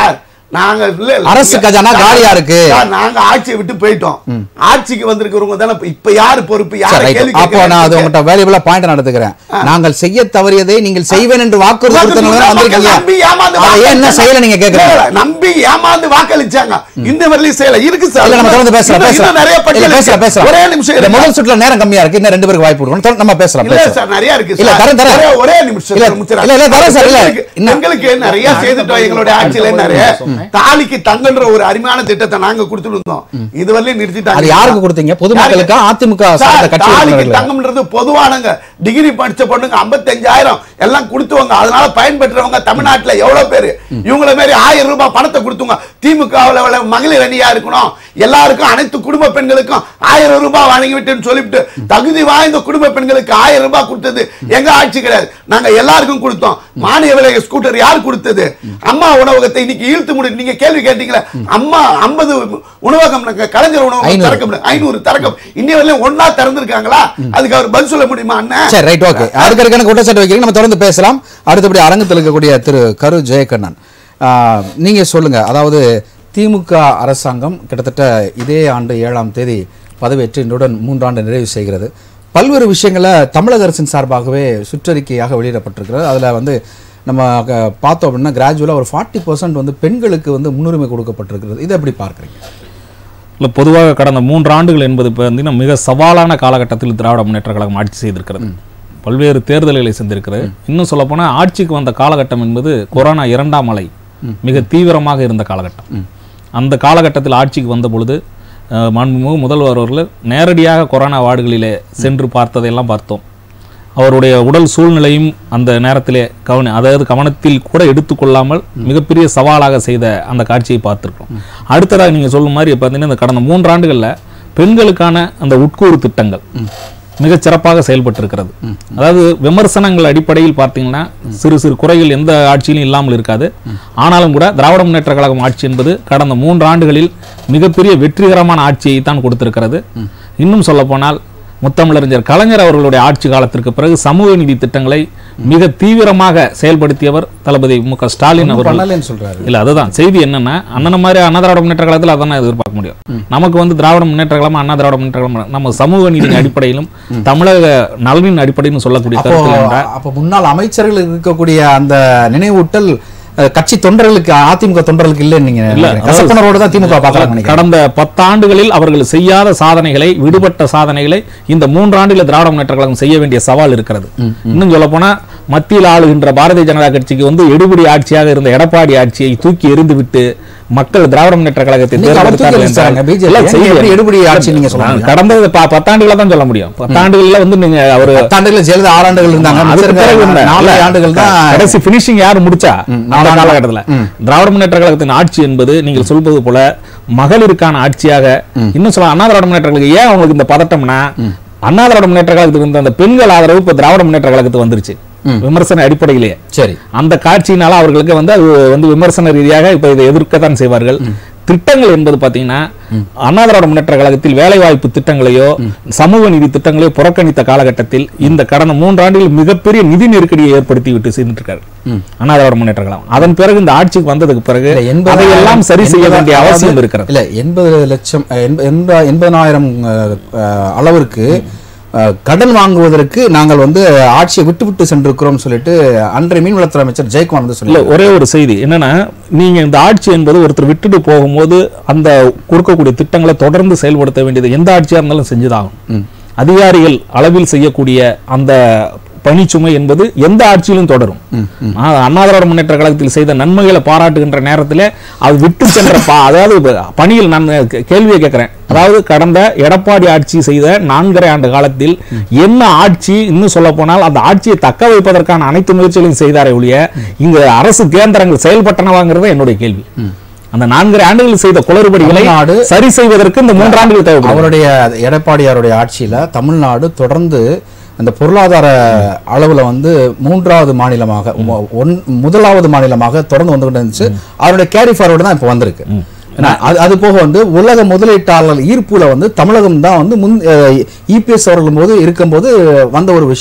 S3: நாங்க இல்ல இல்ல.
S1: அரசு கஜானா காலியா இருக்கு.
S3: சார், நாங்க ஆட்சியை விட்டு போயிட்டோம் ஆட்சிக்கு வந்திருக்கிறவங்க தானே இப்ப- இப்ப யாரு பொறுப்பு
S1: சரி,
S3: யாரை
S1: right.
S3: கேள்வி
S1: அப்போ நான் அது
S3: கேட்கறதுக்கு?
S1: உங்கள்கிட்ட வேல்யூபிளா பாயிண்ட் நடத்துக்கிறேன் நாங்கள் செய்ய தவறியதை நீங்கள் செய்வேன் என்று வாக்குறுதி கொடுத்தனால தான் வந்திருக்கீங்க
S3: நம்பி ஏமாந்து
S1: அதை ஏன் என்ன செய்யல நீங்க கேக்குறீங்க
S3: இல்ல, இல்ல, நம்பி ஏமாந்து வாக்களிச்சாங்க இந்த வரலையும் செய்யல இருக்கு சார்
S1: இல்ல நம்ம தொடர்ந்து பேசலாம்
S3: இன்னும்
S1: பேசலாம்
S3: நிறைய
S1: இல்ல,
S3: பட்டியல்
S1: பேசலாம்
S3: இருக்கு.
S1: பேசலாம்
S3: ஒரே நிமிஷம்
S1: இல்ல,
S3: இருங்க.
S1: முதல் சுற்றுல நேரம் கம்மியா இருக்கு இன்னும் ரெண்டு பேருக்கு வாய்ப்பு கொடுக்கணும் தொடர்ந்து நம்ம பேசலாம்
S3: இல்ல
S1: பேசலாம்.
S3: சார் நிறைய இருக்கு
S1: இல்ல
S3: சார்.
S1: தரேன் தரேன்
S3: ஒரே- ஒரே நிமிஷம்
S1: இல்ல,
S3: சார், முடிச்சிடறேன்.
S1: இல்ல இல்ல தரேன் சார் இல்ல
S3: பெண்களுக்கு-
S1: இன்னும்
S3: பெண்களுக்கு நிறைய செய்துட்டோம் எங்களுடைய ஆட்சியில நிறைய தாலிக்கு தங்கன்ற ஒரு அருமையான திட்டத்தை நாங்க கொடுத்துட்டு இருந்தோம் இதுவரையிலும் நிறுத்திட்டாங்க
S1: அது யாருக்கு கொடுத்தீங்க? பொதுமக்களுக்கா? அதிமுக
S3: சார்,
S1: சார்ந்த கட்சி
S3: தாலிக்கு
S1: உறுப்பினர்களுக்கா?
S3: தங்கம்ன்றது பொதுவானங்க டிகிரி படிச்ச பொண்ணுங்க 55000 எல்லாம் கொடுத்துவங்க அதனால பயன்பெற்றவங்க தமிழ்நாட்டுல எவ்வளவு பேரு இவங்கள மாதிரி ஆயிரம் ரூபாய் பணத்தை கொடுத்துங்க திமுக மகளிர் அணியா இருக்கணும் எல்லாருக்கும் அனைத்து குடும்ப பெண்களுக்கும் ஆயிரம் ரூபாய் வழங்கி விட்டுன்னு சொல்லிவிட்டு தகுதி வாய்ந்த குடும்ப பெண்களுக்கு ஆயிரம் ரூபாய் கொடுத்தது எங்க ஆட்சி கிடையாது நாங்க எல்லாருக்கும் கொடுத்தோம் மானிய விலை ஸ்கூட்டர் யார் கொடுத்தது அம்மா உணவகத்தை இன்னைக்கு இழுத்து முடி நீங்க கேள்வி கேட்டீங்களா அம்மா 50 உணவகம் நாங்க கலைஞர் உணவகம்
S1: ஐநூறு.
S3: திறக்க முடியும் ஐநூறு திறக்க இன்னி வரையிலும் ஒன்னா திறந்திருக்காங்களா அதுக்கு அவர் பதில் சொல்ல முடியுமா அண்ணன்
S1: சரி ரைட் ஓகே அடுக்கடுக்கான குற்றச்சாட்டு வைக்கிறீங்க நம்ம தொடர்ந்து பேசலாம் அடுத்தபடி அரங்கத்தில் இருக்கக்கூடிய திரு கரு ஜெயக்கண்ணன் ஆ, நீங்க சொல்லுங்க அதாவது திமுக அரசாங்கம் கிட்டத்தட்ட இதே ஆண்டு ஏழாம் தேதி பதவியேற்று இன்றுடன் மூன்றாண்டு நிறைவு செய்கிறது பல்வேறு விஷயங்களை தமிழக அரசின் சார்பாகவே சுற்றறிக்கையாக வெளியிடப்பட்டிருக்கிறது அதுல வந்து நம்ம க- பார்த்தோம் அப்படின்னா கிராஜுவலாக ஒரு ஃபார்ட்டி பர்சன்ட் வந்து பெண்களுக்கு வந்து முன்னுரிமை கொடுக்கப்பட்டிருக்கிறது இதை எப்படி பார்க்குறீங்க
S4: இல்லை பொதுவாக கடந்த மூன்று ஆண்டுகள் என்பது இப்போ வந்து மிக சவாலான காலகட்டத்தில் திராவிட முன்னேற்ற கழகம் ஆட்சி செய்திருக்கிறது பல்வேறு தேர்தல்களை செஞ்சிருக்கிறது இன்னும் சொல்லப்போனால் ஆட்சிக்கு வந்த காலகட்டம் என்பது கொரோனா இரண்டாம் அலை மிக தீவிரமாக இருந்த காலகட்டம் அந்த காலகட்டத்தில் ஆட்சிக்கு வந்த பொழுது அஹ், மாண்புமிகு முதல்வர் அவர்கள் நேரடியாக கொரோனா வார்டுகளிலே சென்று பார்த்ததையெல்லாம் பார்த்தோம் அவருடைய உடல் சூழ்நிலையும் அந்த நேரத்திலே கவனி அதாவது கவனத்தில் கூட எடுத்துக்கொள்ளாமல் மிகப்பெரிய சவாலாக செய்த அந்த காட்சியை பார்த்திருக்கோம் அடுத்ததாக நீங்க சொல்லும் மாதிரி பார்த்தீங்கன்னா இந்த கடந்த மூன்றாண்டுகள்ல பெண்களுக்கான அந்த உட்கூறு திட்டங்கள் மிகச் சிறப்பாக செயல்பட்டிருக்கிறது அதாவது விமர்சனங்கள் அடிப்படையில் பார்த்தீங்கன்னா சிறு சிறு குறைகள் எந்த ஆட்சியிலும் இல்லாமல் இருக்காது ஆனாலும் கூட திராவிட முன்னேற்ற கழகம் ஆட்சி என்பது கடந்த மூன்று ஆண்டுகளில் மிகப்பெரிய வெற்றிகரமான ஆட்சியை தான் கொடுத்திருக்கிறது இன்னும் சொல்லப்போனால் முத்தமிழறிஞர் கலைஞர் அவர்களுடைய ஆட்சி காலத்திற்கு பிறகு சமூக நீதி திட்டங்களை மிக தீவிரமாக செயல்படுத்தியவர் தளபதி மு க ஸ்டாலின் அவர்கள்
S1: பண்ணலன்னு சொல்றாரு
S4: இல்ல அதுதான் செய்தி என்னன்னா அண்ணன் மாதிரி அண்ணா திராவிட முன்னேற்ற கழகத்தில் அதான் எதிர்பார்க்க முடியும் நமக்கு வந்து திராவிட முன்னேற்ற கழகம் அண்ணா திராவிட முன்னேற்ற கழகம் நம்ம சமூக நீதியின் அடிப்படையிலும் தமிழக நலனின் அடிப்படையிலும் சொல்லக்கூடிய
S1: அப்போ
S4: கருத்து என்ற
S1: அப்போ முன்னாள் அமைச்சர்கள் இருக்கக்கூடிய அந்த நினைவூட்டல் அஹ், கட்சி தொண்டர்களுக்கு அதிமுக தொண்டர்களுக்கு இல்லைன்னு நீங்க நினைக்கிறீங்க. கசப்புணர்வோடு தான் திமுக பார்க்கறாங்க நினைக்கிறேன்
S4: கடந்த பத்தாண்டுகளில் அவர்கள் செய்யாத சாதனைகளை விடுபட்ட சாதனைகளை இந்த மூன்றாண்டுகளில் திராவிட முன்னேற்ற கழகம் செய்ய வேண்டிய சவால் இருக்கிறது இன்னும் சொல்ல போனா மத்தியில் ஆளுகின்ற பாரதிய ஜனதா கட்சிக்கு வந்து எடுபடி ஆட்சியாக இருந்த எடப்பாடி ஆட்சியை தூக்கி எறிந்துவிட்டு மக்கள் திராவிட முன்னேற்ற கழகத்தை
S1: இன்னைக்கு அவர் தூக்கி
S4: தேர்ந்தெடுத்தார்கள்
S1: எறிஞ்சிட்டாங்க,
S4: என்றால்
S1: BJP.
S4: எல்லாம் செய்தி
S1: எப்படி எடுபடி ஆட்சி நீங்க சொல்ல
S4: நான்
S1: முடியும்?
S4: கடந்த ப- பத்தாண்டுகளை தான் சொல்ல முடியும் பத்தாண்டுகள்ல வந்து நீங்க அவரு
S1: பத்தாண்டுகள் ஜெயலலிதா ஆறு ஆண்டுகள் இருந்தாங்க
S4: அதுக்கு
S1: மிச்சம்
S4: பிறகு
S1: இருக்க
S4: என்ன?
S1: நாலு
S4: இல்ல,
S1: ஆண்டுகள் தான்
S4: கடைசி பினிஷிங் யாரு முடிச்சா அந்த
S1: நாலாம்
S4: காலகட்டத்துல திராவிட முன்னேற்ற கழகத்தின் ஆட்சி என்பது நீங்கள் சொல்வது போல மகளிருக்கான ஆட்சியாக இன்னும் சொல்ல அண்ணா திராவிட முன்னேற்ற கழகம் ஏன் அவங்களுக்கு இந்த பதட்டம்னா அண்ணா திராவிட முன்னேற்ற கழகத்துக்கு இருந்த அந்த பெண்கள் ஆதரவு இப்ப திராவிட முன்னேற்ற கழகத்துக்கு வந்துருச்சு விமர்சன அடிப்படையிலேயே
S1: சரி
S4: அந்த காட்சியினால அவர்களுக்கு வந்து அது வந்து விமர்சன ரீதியாக இப்ப இதை எதிர்க்கத்தான் செய்வார்கள் திட்டங்கள் என்பது பாத்தீங்கன்னா அண்ணா திராவிட முன்னேற்ற கழகத்தில் வேலைவாய்ப்பு திட்டங்களையோ சமூக நீதி திட்டங்களையோ புறக்கணித்த காலகட்டத்தில் இந்த கடந்த மூன்றாண்டில் மிகப்பெரிய நிதி நெருக்கடியை ஏற்படுத்தி விட்டு சென்றுட்டு இருக்காரு அண்ணா திராவிட முன்னேற்ற கழகம் அதன் பிறகு இந்த ஆட்சிக்கு வந்ததுக்கு பிறகு
S1: இல்ல, எண்பதாயிரம்-
S4: அதையெல்லாம் சரி செய்ய
S1: எண்பதா-
S4: வேண்டிய
S1: அதாவது-
S4: அவசியம் இருக்கிறது
S1: இல்ல எண்பது லட்சம் அஹ், எண்ப- எண்ப- எண்பதாயிரம் அஹ், அஹ், அளவிற்கு அஹ், கடன் வாங்குவதற்கு நாங்கள் வந்து ஆட்சியை விட்டு விட்டு சென்றிருக்கிறோம் சொல்லிட்டு அன்றைய மீன்வளத்துறை அமைச்சர் ஜெயக்குமார் வந்து
S4: இல்ல
S1: சொல்லி
S4: ஒரே ஒரு செய்தி என்னன்னா நீங்க இந்த ஆட்சி என்பது ஒருத்தர் விட்டுட்டு போகும்போது அந்த கொடுக்கக்கூடிய திட்டங்களை தொடர்ந்து செயல்படுத்த வேண்டியது எந்த ஆட்சியா இருந்தாலும் செஞ்சுதாகும் அதிகாரிகள் அளவில் செய்யக்கூடிய அந்த பணிச்சுமை என்பது எந்த ஆட்சியிலும் தொடரும் ஆ, அண்ணா திராவிட முன்னேற்ற கழகத்தில் செய்த நன்மைகளை பாராட்டுகின்ற நேரத்தில் அது விட்டு சென்ற பா- அதாவது இப்ப பணியில் நான் கே- கேள்வியை கேட்கிறேன் அதாவது கடந்த எடப்பாடி ஆட்சி செய்த நான்கரை ஆண்டு காலத்தில் என்ன ஆட்சி இன்னும் சொல்ல போனால் அந்த ஆட்சியை தக்க வைப்பதற்கான அனைத்து முயற்சிகளையும் செய்தாரே ஒழிய இங்க அரசு கேந்திரங்கள் செயல்பட்டனவாங்கிறது என்னுடைய கேள்வி அந்த நான்கரை ஆண்டுகள் செய்த குளறுபடிகளை
S1: தமிழ்நாடு
S4: சரி செய்வதற்கு இந்த மூன்றாண்டுகள் தேவைப்படும்
S1: அவருடைய எடப்பாடியாருடைய ஆட்சியில தமிழ்நாடு தொடர்ந்து அந்த பொருளாதார அளவுல வந்து மூன்றாவது மாநிலமாக ஒ- ஒன் முதலாவது மாநிலமாக தொடர்ந்து வந்து கொண்டு இருந்துச்சு அவருடைய கேரி ஃபார்வர்டு தான் இப்போ வந்திருக்கு ஏன்னா, அது அது போக வந்து உலக முதலீட்டாளர் ஈர்ப்புல வந்து தமிழகம் தான் வந்து முன் இபிஎஸ் அவர்கள் போது இருக்கும்போது வந்த ஒரு விஷயம்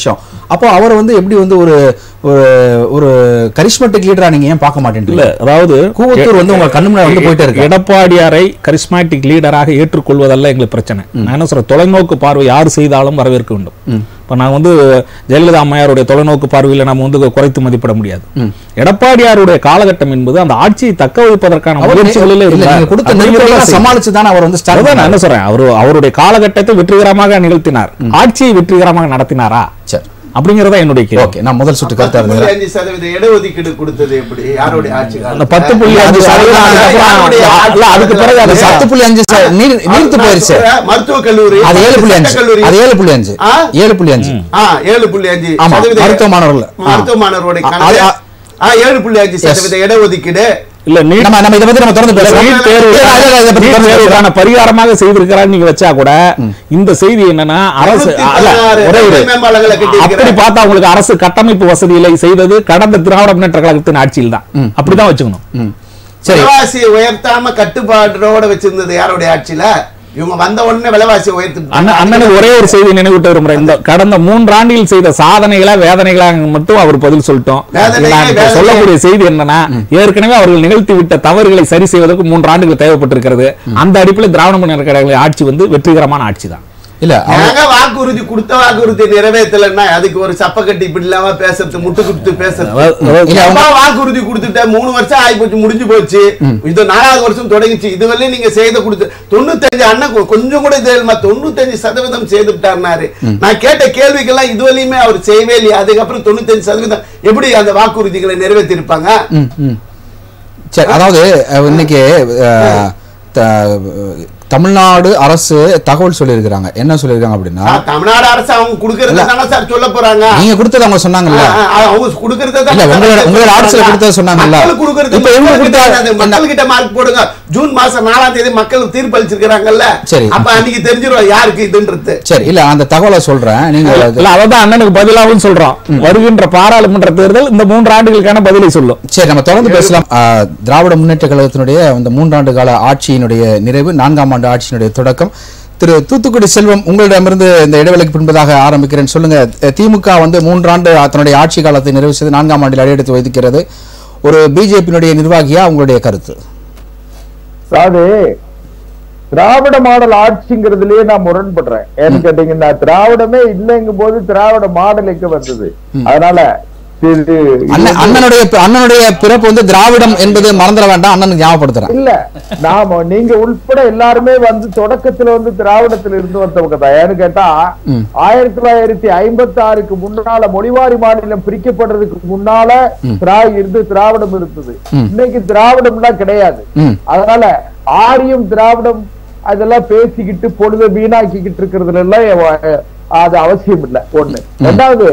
S1: அப்போ அவரை வந்து எப்படி வந்து ஒரு ஒரு ஒரு கரிஸ்மெட்டிக் லீடரா நீங்க ஏன் பார்க்க
S4: இல்ல
S1: மாட்டேன்றீங்க
S4: அதாவது
S1: கூவத்தூர் வந்து உங்க கண்ணு முன்னாடி வந்து போயிட்டே இருக்கு
S4: எடப்பாடியாரை கரிஸ்மாட்டிக் லீடராக ஏற்றுக்கொள்வதல்ல எங்களுக்கு பிரச்சனை நான் என்ன சொல்றேன் தொலைநோக்கு பார்வை யார் செய்தாலும் வரவேற்க வேண்டும் இப்ப நான் வந்து ஜெயலலிதா அம்மையாருடைய தொலைநோக்கு பார்வையில நம்ம வந்து குறைத்து மதிப்பிட முடியாது எடப்பாடியாருடைய காலகட்டம் என்பது அந்த ஆட்சியை தக்க வைப்பதற்கான
S1: அவர்
S4: முயற்சிகளில்
S1: இல்ல,
S4: இருந்தார்.
S1: நீங்க கொடுத்த
S4: அப்படிங்கிறத
S1: நெருக்கடியை
S4: செய்தார்.
S1: சமாளிச்சு தான் அவர் வந்து ஸ்டார்ட்
S4: அதுதான் நான் என்ன சொல்றேன் அவரு அவருடைய காலகட்டத்தை வெற்றிகரமாக நிகழ்த்தினார் ஆட்சியை வெற்றிகரமாக நடத்தினாரா
S1: சரி
S4: அப்படிங்கறதா என்னுடைய கேள்வி
S1: ஓகே நான் முதல் சுட்டு கருத்தா
S3: பத்து புள்ளி
S1: இருந்தேன்
S3: அஞ்சு சதவீத இடஒதுக்கீடு கொடுத்தது எப்படி யாருடைய ஆட்சி
S4: அந்த
S3: காலத்துல?
S4: பத்து புள்ளி அஞ்சு சதவீதம்
S3: யாருடைய
S4: அதுக்கப்புறம்
S3: ஆட்சி
S4: இல்ல, அதுக்கு பிறகு அது
S3: காலத்துல?
S1: பத்து புள்ளி அஞ்சு ச- நீர் நீர்த்து போயிருச்சு
S3: மருத்துவக் கல்லூரி
S1: அது ஏழு புள்ளி அஞ்சு
S3: கல்லூரி
S1: அது ஏழு புள்ளி அஞ்சு
S3: ஆ?
S1: ஏழு புள்ளி அஞ்சு
S3: ஆ ஏழு புள்ளி அஞ்சு
S1: ஆமா,
S3: சதவீத
S1: மருத்துவ மாணவர்கள். ஆ.
S3: மருத்துவ மாணவர்களுடைய
S1: ஆ,
S3: கணக்கு
S1: அது-
S3: ஆ ஏழு புள்ளி அஞ்சு சதவீத இடஒதுக்கீடு
S4: இல்ல நீட்
S1: நம்ம நம்ம இதை பத்தி நம்ம தொடர்ந்து பேசலாம்
S4: நீட் தேர்வு
S1: இல்ல, இல்ல, இல்ல, இதை பத்தி
S4: நீட்
S1: தொடர்ந்து பேசலாம்.
S4: தேர்வுக்கான பரிகாரமாக செய்திருக்கிறார் நீங்க வச்சா கூட இந்த செய்தி என்னன்னா அரசு
S3: முன்னூத்தி
S4: அல்ல,
S3: பதினாறு
S4: ஒரே ஒரு-
S3: மேம்பாலங்களை கட்டியிருக்கிறார்.
S4: அப்படி பார்த்தா உங்களுக்கு அரசு கட்டமைப்பு வசதிகளை செய்தது கடந்த திராவிட முன்னேற்ற கழகத்தின் ஆட்சியில் தான் அப்படிதான் வச்சுக்கணும்
S1: ம். சரி
S3: விலைவாசியை உயர்த்தாம கட்டுப்பாட்டோட வச்சிருந்தது யாருடைய ஆட்சியில இவங்க வந்த உடனே விலைவாசியை உயர்த்தி
S4: அண்ணன் அண்ணனுக்கு ஒரே ஒரு செய்தி நினைவிட்டு விரும்புறேன் இந்த கடந்த மூன்றாண்டில் செய்த சாதனைகளா வேதனைகளா மட்டும் அவர் பதில் சொல்லிட்டோம்
S3: வேதனையே,
S4: நான் இப்ப
S3: வேதனையே.
S4: சொல்லக்கூடிய செய்தி என்னன்னா ஏற்கனவே அவர்கள் நிகழ்த்தி விட்ட தவறுகளை சரி செய்வதற்கு மூன்று ஆண்டுகள் தேவைப்பட்டிருக்கிறது அந்த அடிப்படையில் திராவிட முன்னேற்ற கழக ஆட்சி வந்து வெற்றிகரமான ஆட்சி தான்
S1: இல்ல அவங்க-
S3: நாங்க வாக்குறுதி கொடுத்த வாக்குறுதி நிறைவேற்றலைன்னா அதுக்கு ஒரு சப்ப கட்டி இப்படி இல்லாம பேசுறது முட்டு கொடுத்து பேசுறது
S4: அதாவது- அதாவது
S1: இல்ல, அவங்க-
S3: அம்மா வாக்குறுதி கொடுத்துட்டேன் மூணு வருஷம் ஆகி போச்சு முடிஞ்சு போச்சு இது நாலாவது வருஷம் தொடங்கிச்சு இதுவரையும் நீங்க செய்த கொடுத்து தொண்ணூத்தஞ்சு அண்ணன் கொ- கொஞ்சம் கூட இது இல்லைம்மா, தொண்ணூத்தஞ்சு சதவீதம் செய்து விட்டாருனாரு நான் கேட்ட கேள்விக்கெல்லாம் இதுவரையுமே அவர் செய்யவே இல்லையா அதுக்கப்புறம் தொண்ணூத்தஞ்சு சதவீதம் எப்படி அந்த வாக்குறுதிகளை நிறைவேற்றி இருப்பாங்க
S1: ம், ம். சரி அதாவது அஹ், இன்னைக்கு அஹ், த- தமிழ்நாடு அரசு தகவல் சொல்லியிருக்கிறாங்க என்ன சொல்லியிருக்காங்க அப்படின்னா
S3: தமிழ்நாடு அரசு அவங்க கொடுக்கறத தானே சார் சொல்ல போறாங்க
S1: நீங்க கொடுத்தது அவங்க சொன்னாங்கல்ல
S3: ஆ, ஆ, அவங்க கொடுக்கறத தானே
S1: இல்ல,
S3: சார்
S1: உங்களோட-
S3: சொல்ல
S1: உங்களோட ஆட்சியில
S3: போறாங்க.
S1: கொடுத்தத சொன்னாங்கல்ல?
S3: மக்களுக்கு கொடுக்கறது
S1: இப்ப இவங்க
S3: மக்கள்கிட்ட
S1: கொடுத்தா-
S3: அது மக்கள்கிட்ட மார்க் போடுங்க ஜூன் மாசம் நாலாம் தேதி மக்கள் தீர்ப்பு அளிச்சிருக்காங்கல்ல
S1: சரி.
S3: அப்ப அன்னைக்கு தெரிஞ்சிரும் யாருக்கு இதுன்றது
S1: சரி இல்ல அந்த தகவலை சொல்றேன் நீங்க அது-
S4: இல்ல அதான் அண்ணனுக்கு பதிலாகவும் சொல்றோம் வருகின்ற பாராளுமன்ற தேர்தல் இந்த மூன்று ஆண்டுகளுக்கான பதிலை சொல்லும்
S1: சரி நம்ம தொடர்ந்து பேசலாம் ஆஹ், திராவிட முன்னேற்ற கழகத்தினுடைய அந்த மூன்றாண்டு கால ஆட்சியினுடைய நிறைவு நான்காம் ஆண்டு ஆட்சியினுடைய தொடக்கம் திரு தூத்துக்குடி செல்வம் உங்களிடமிருந்து இந்த இடைவெளிக்கு பின்பதாக ஆரம்பிக்கிறேன் சொல்லுங்க அஹ், திமுக வந்து மூன்றாண்டு தன்னுடைய ஆட்சி காலத்தை நிறைவு செய்து நான்காம் ஆண்டில் அடியெடுத்து வைத்திருக்கிறது ஒரு பிஜேபியினுடைய நிர்வாகியா உங்களுடைய கருத்து
S5: அதாவது திராவிட மாடல் ஆட்சிங்கிறதுலயே நான் முரண்படுறேன் ஏன்னு கேட்டீங்கன்னா திராவிடமே இல்லைங்கும் போது திராவிட மாடல் எங்க வந்தது அதனால இது
S1: அண்ணன் அண்ணனுடைய அண்ணனுடைய பிறப்பு வந்து திராவிடம் என்பது மறந்துட வேண்டாம் அண்ணனுக்கு ஞாபகப்படுத்துறேன்
S5: இல்ல நாம நீங்க உள்பட எல்லாருமே வந்து தொடக்கத்துல வந்து திராவிடத்துல இருந்து வந்தவங்க தான் ஏன்னு கேட்டா ஆயிரத்தி தொள்ளாயிரத்தி ஐம்பத்தி ஆறுக்கு முன்னால மொழிவாரி மாநிலம் பிரிக்கப்படுறதுக்கு முன்னால திரா இருந்து திராவிடம் இருந்தது இன்னைக்கு திராவிடம்னா கிடையாது
S1: ம்.
S5: அதனால ஆரியம் திராவிடம் அதெல்லாம் பேசிக்கிட்டு பொழுத வீணாக்கிக்கிட்டு இருக்கிறதுல எல்லாம் எ- அது அவசியம் இல்ல ஒண்ணு ரெண்டாவது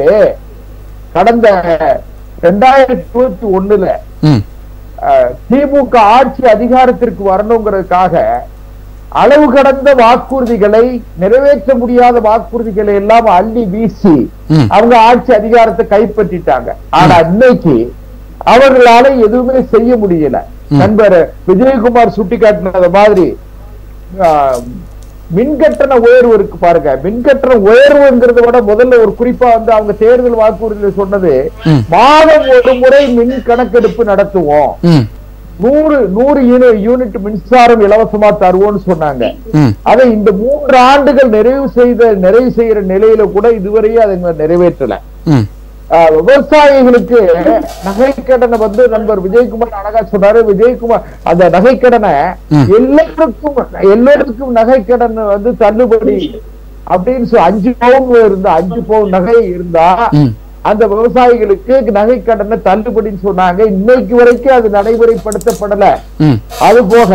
S5: கடந்த ரெண்டாயிரத்தி இருபத்தி ஒண்ணுல
S1: ம்
S5: அஹ், திமுக ஆட்சி அதிகாரத்திற்கு வரணுங்கிறதுக்காக அளவு கடந்த வாக்குறுதிகளை நிறைவேற்ற முடியாத வாக்குறுதிகளை எல்லாம் அள்ளி வீசி
S1: ம்.
S5: அவங்க ஆட்சி அதிகாரத்தை கைப்பற்றிட்டாங்க ஆனா இன்னைக்கு அவர்களால எதுவுமே செய்ய முடியல நண்பர் விஜயகுமார் சுட்டிக்காட்டினது மாதிரி ஆஹ், மின்கட்டண உயர்வு இருக்கு பாருங்க மின்கட்டண உயர்வுங்கிறத விட முதல்ல ஒரு குறிப்பா வந்து அவங்க தேர்தல் வாக்குறுதியில சொன்னது மாதம் ஒரு முறை மின் கணக்கெடுப்பு நடத்துவோம்
S1: ம்
S5: நூறு நூறு யூனி- யூனிட் மின்சாரம் இலவசமா தருவோம்னு சொன்னாங்க
S1: ம்
S5: அதை இந்த மூன்று ஆண்டுகள் நிறைவு செய்த நிறைவு செய்யற நிலையில கூட இதுவரையும் அதை இவங்க நிறைவேற்றல
S1: ம்
S5: ஆஹ் விவசாயிகளுக்கு நகைக்கடனை வந்து நண்பர் விஜயகுமார் அழகா சொன்னாரு விஜயகுமார் அந்த நகைக்கடனை எல்லாருக்கும் எல்லோருக்கும் நகைக்கடன் வந்து தள்ளுபடி அப்படின்னு சொல்லி அஞ்சு பவுன் இருந்தா அஞ்சு பவுன் நகை இருந்தா
S1: ம்.
S5: அந்த விவசாயிகளுக்கு நகைக்கடனை தள்ளுபடின்னு சொன்னாங்க இன்னைக்கு வரைக்கும் அது நடைமுறைப்படுத்தப்படல
S1: ம்
S5: அது போக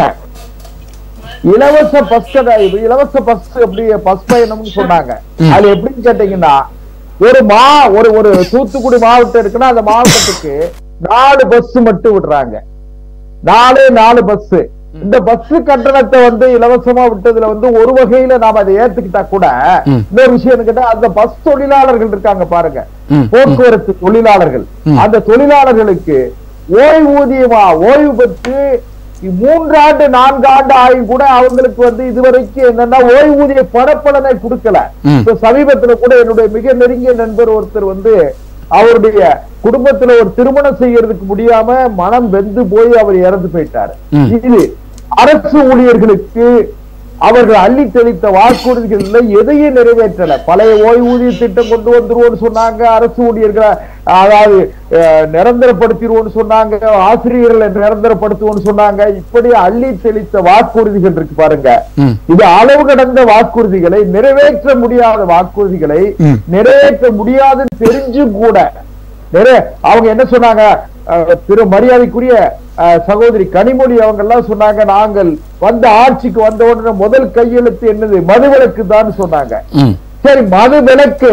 S5: இலவச பஸ் கடை- இலவச பஸ் எப்படி பஸ் பயணம்னு சொன்னாங்க அது எப்படின்னு கேட்டீங்கன்னா ஒரு மா ஒரு ஒரு தூத்துக்குடி மாவட்டம் இருக்குன்னா அந்த மாவட்டத்துக்கு நாலு பஸ் மட்டும் விடுறாங்க நாலே நாலு பஸ் இந்த பஸ் கட்டணத்தை வந்து இலவசமா விட்டதுல வந்து ஒரு வகையில நாம அதை ஏத்துக்கிட்டா கூட
S1: ம்.
S5: இன்னொரு விஷயம் கேட்டா அந்த பஸ் தொழிலாளர்கள் இருக்காங்க பாருங்க
S1: ம்.
S5: போக்குவரத்து தொழிலாளர்கள்
S1: ம்.
S5: அந்த தொழிலாளர்களுக்கு ஓய்வூதியமா ஓய்வு பெற்று மூன்றாண்டு நான்கு ஆண்டு ஆயும் கூட அவங்களுக்கு வந்து இதுவரைக்கும் என்னன்னா ஓய்வூதிய பணப்பலனை கொடுக்கல
S1: ம்.
S5: இப்ப சமீபத்துல கூட என்னுடைய மிக நெருங்கிய நண்பர் ஒருத்தர் வந்து அவருடைய குடும்பத்துல ஒரு திருமணம் செய்யறதுக்கு முடியாம மனம் வெந்து போய் அவர் இறந்து போயிட்டாரு
S1: ம்.
S5: இது அரசு ஊழியர்களுக்கு அவர்கள் அள்ளி தெளித்த வாக்குறுதிகள்ல எதையும் நிறைவேற்றல பழைய ஓய்வூதிய திட்டம் கொண்டு வந்துருவோம்னு சொன்னாங்க அரசு ஊழியர்களை அதாவது அஹ், நிரந்தரப்படுத்திடுவோம்னு சொன்னாங்க ஆசிரியர்களை நிரந்தரப்படுத்துவோம்னு சொன்னாங்க இப்படி அள்ளி தெளித்த வாக்குறுதிகள் இருக்கு பாருங்க
S1: ம்.
S5: இது அளவு கடந்த வாக்குறுதிகளை நிறைவேற்ற முடியாத வாக்குறுதிகளை
S1: ம்.
S5: நிறைவேற்ற முடியாதுன்னு தெரிஞ்சும் கூட நிறைய அவங்க என்ன சொன்னாங்க அஹ், திரு மரியாதைக்குரிய அஹ், சகோதரி கனிமொழி அவங்க எல்லாம் சொன்னாங்க நாங்கள் வந்த ஆட்சிக்கு வந்த உடனே முதல் கையெழுத்து என்னது மதுவிலக்கு தான் சொன்னாங்க
S1: ம்.
S5: சரி மதுவிலக்கு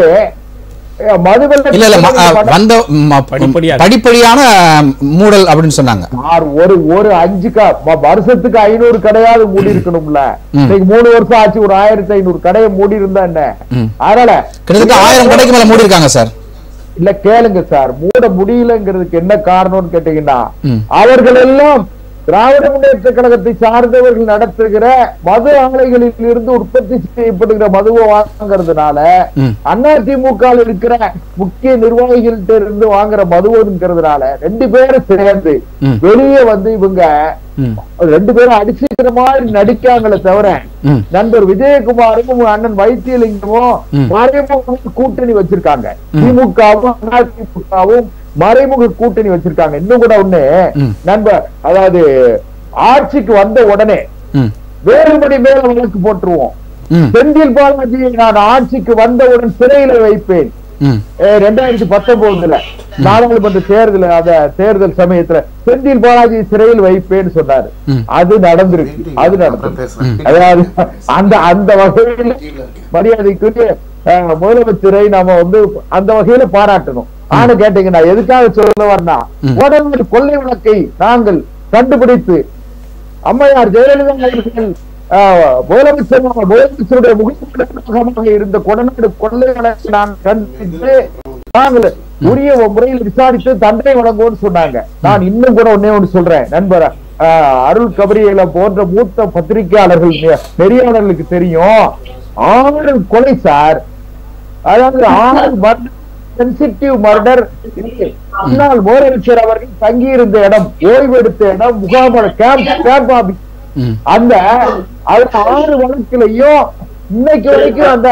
S5: அஹ், மதுவிலக்கு
S1: இல்ல இல்ல ம- அ, வந்த ம-
S4: படிப்படியாக.
S1: படிப்படியான மூடல் அப்படின்னு சொன்னாங்க
S5: சார், ஒரு ஒரு அஞ்சு க- வ- வருஷத்துக்கு ஐநூறு கடையாவது மூடி இருக்கணும்ல
S1: ம்.
S5: இன்னைக்கு மூணு வருஷம் ஆச்சு ஒரு ஆயிரத்தி ஐநூறு கடையை மூடி இருந்தா என்ன
S1: ம்.
S5: அதனால
S1: கிட்டத்தட்ட ஆயிரம் கடைக்கு மேல மூடி இருக்காங்க சார்
S5: இல்ல கேளுங்க சார் மூட முடியலங்கிறதுக்கு என்ன காரணம்னு கேட்டீங்கன்னா
S1: ம்.
S5: அவர்கள் எல்லாம் திராவிட முன்னேற்ற கழகத்தை சார்ந்தவர்கள் நடத்துகிற மது ஆலைகளில் இருந்து உற்பத்தி செய்யப்படுகிற மதுவை வாங்குறதுனால
S1: ம்.
S5: அதிமுக இருக்கிற முக்கிய நிர்வாகிகள்ட்ட இருந்து வாங்குற மதுவுங்கிறதுனால ரெண்டு பேரும் சேர்ந்து
S1: ம்.
S5: வெளியே வந்து இவங்க
S1: ம்.
S5: ரெண்டு பேரும் அடிச்சுக்கிற மாதிரி நடிக்காங்களே தவிர
S1: ம்.
S5: நண்பர் விஜயகுமாரும் உங்க அண்ணன் வைத்தியலிங்கமும்
S1: ம்.
S5: மறைமுக கூட்டணி வச்சிருக்காங்க திமுகவும் அதிமுகவும் மறைமுக கூட்டணி வச்சிருக்காங்க இன்னும் கூட ஒண்ணு
S1: ம்.
S5: நண்பர் அதாவது ஆட்சிக்கு வந்த உடனே
S1: ம்.
S5: வேறுபடி மேல வழக்கு போட்டுருவோம்
S1: ம்.
S5: செந்தில் பாலாஜியை நான் ஆட்சிக்கு வந்தவுடன் சிறையில வைப்பேன்
S1: ம்.
S5: அஹ் ரெண்டாயிரத்தி பத்தொன்பதுல நாடாளுமன்ற தேர்தல் அந்த தேர்தல் சமயத்துல செந்தில் பாலாஜி சிறையில் வைப்பேன்னு சொன்னாரு
S1: ம்.
S5: அது நடந்திருக்கு அது நடந்திருக்கு அதாவது அந்த அந்த வகையில மரியாதைக்குரிய அஹ், முதலமைச்சரை நாம வந்து அந்த வகையில பாராட்டணும் ஆனா கேட்டீங்கன்னா எதுக்காக சொல்ல வரனா
S1: ம்.
S5: உடனே கொள்ளை வழக்கை நாங்கள் கண்டுபிடித்து அம்மையார் ஜெயலலிதா அவர்கள் ஆஹ், முதலமைச்சர் முதலமைச்சருடைய முகமாக இருந்த கொடநாடு கொள்ளை வழக்கை நான் கண்டுபிடித்து நாங்கள் உரிய முறையில் விசாரித்து தண்டனை வழங்குவோம்னு சொன்னாங்க நான் இன்னும் கூட ஒன்னே ஒண்ணு சொல்றேன் நண்பர் ஆஹ், அருள் கபரியல போன்ற மூத்த பத்திரிகையாளர்கள் நெ- நெறியாளர்களுக்கு தெரியும் ஆறு கொலை சார் அதாவது ஆறு சென்சிட்டிவ் மர்டர் முன்னாள் முதலமைச்சர் அவர்கள் தங்கியிருந்த இடம் ஓய்வெடுத்த இடம் முகாம் கேம்ப் கேம்ப் ஆபீஸ்
S1: ம்.
S5: அந்த அதுல ஆறு வழக்கிலையும் இன்னைக்கு வரைக்கும் அந்த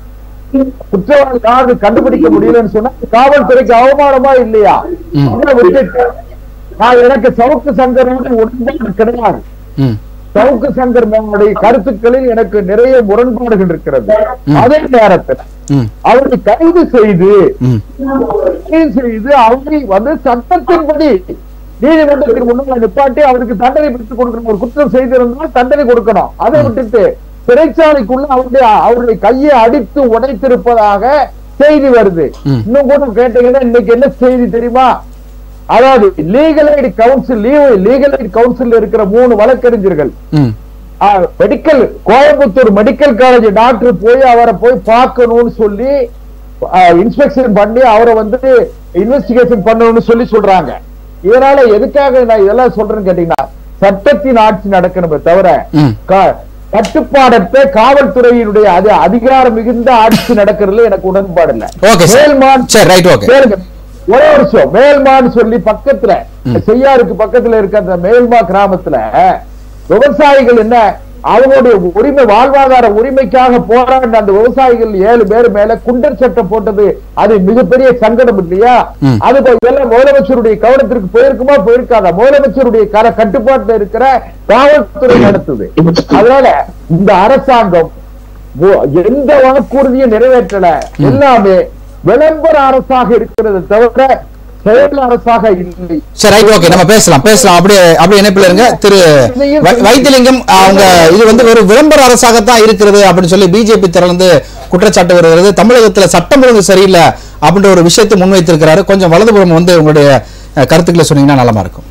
S5: குற்றவாளி யாரு கண்டுபிடிக்க முடியலன்னு சொன்னா காவல்துறைக்கு அவமானமா இல்லையா
S1: ம்.
S5: இதை விட்டுட்டு நான் எனக்கு சவுக்கு சங்கரோட உடன்பாடு கிடையாது
S1: ம்.
S5: சவுக்கு சங்கர் மேனுடைய கருத்துக்களில் எனக்கு நிறைய முரண்பாடுகள் இருக்கிறது அதே நேரத்தில்
S1: ம்.
S5: அவரை கைது செய்து
S1: ம்.
S5: கைது செய்து அவரை வந்து சட்டத்தின்படி நீதிமன்றத்தின் முன்னால் நிப்பாட்டி அவருக்கு தண்டனை பெற்றுக் கொடுக்கணும் ஒரு குற்றம் செய்திருந்தால் தண்டனை கொடுக்கணும் அதை விட்டுட்டு சிறைச்சாலைக்குள்ள அவருடைய அவருடைய கையை அடித்து உடைத்திருப்பதாக செய்தி வருது
S1: ம்.
S5: இன்னும் கூட கேட்டீங்கன்னா இன்னைக்கு என்ன செய்தி தெரியுமா அதாவது legal aid council legal aid council இருக்கிற மூணு வழக்கறிஞர்கள்
S1: ம்.
S5: Medical Coimbatore medical college doctor போய் அவரை போய் பார்க்கணும்னு சொல்லி இன்ஸ்பெக்ஷன் பண்ணி அவரை வந்து இன்வெஸ்டிகேஷன் பண்ணணும்னு சொல்லி சொல்றாங்க இதனால எதுக்காக நான் இதெல்லாம் சொல்றேன்னு கேட்டீங்கன்னா சட்டத்தின் ஆட்சி நடக்கணுமே தவிர
S1: ம்.
S5: க- கட்டுப்பாடற்ற காவல்துறையினுடைய அது அதிகாரம் மிகுந்த ஆட்சி நடக்கிறதுல எனக்கு உடன்பாடு இல்ல
S1: ஓகே சார்
S5: மேல்மான்
S1: சரி ரைட் ஓகே
S5: கேளுங்க ஒரே வருஷம் மேல்மான்னு சொல்லி பக்கத்துல செய்யாருக்கு பக்கத்துல இருக்க அந்த மேல்மா கிராமத்துல விவசாயிகள் என்ன அவங்களுடைய உரிமை வாழ்வாதார உரிமைக்காக போராடின அந்த விவசாயிகள் ஏழு பேர் மேல குண்டர் சட்டம் போட்டது அது மிகப்பெரிய சங்கடம் இல்லையா
S1: ம்.
S5: அது இப்ப இதெல்லாம் முதலமைச்சருடைய கவனத்திற்கு போயிருக்குமா போயிருக்காதா முதலமைச்சருடைய கர கட்டுப்பாட்டுல இருக்கிற காவல்துறை நடத்துது அதனால இந்த அரசாங்கம் ஒ- எந்த வாக்குறுதியும் நிறைவேற்றல எல்லாமே விளம்பர அரசாக இருக்கிறது தவிர செயல் அரசாக இல்லை
S1: சரி ரைட் ஓகே நம்ம பேசலாம் பேசலாம் அப்படியே அப்படியே இணைப்பில் இருங்க திரு வை- வைத்திலிங்கம் அவங்க இது வந்து ஒரு விளம்பர அரசாகத்தான் இருக்கிறது அப்படின்னு சொல்லி பிஜேபி திறந்து குற்றச்சாட்டு வருகிறது தமிழகத்துல சட்டம் ஒழுங்கு சரியில்லை அப்படின்ற ஒரு விஷயத்தை முன்வைத்திருக்கிறாரு கொஞ்சம் வலதுபுறம் வந்து உங்களுடைய அஹ், கருத்துக்களை சொன்னீங்கன்னா நலமா இருக்கும்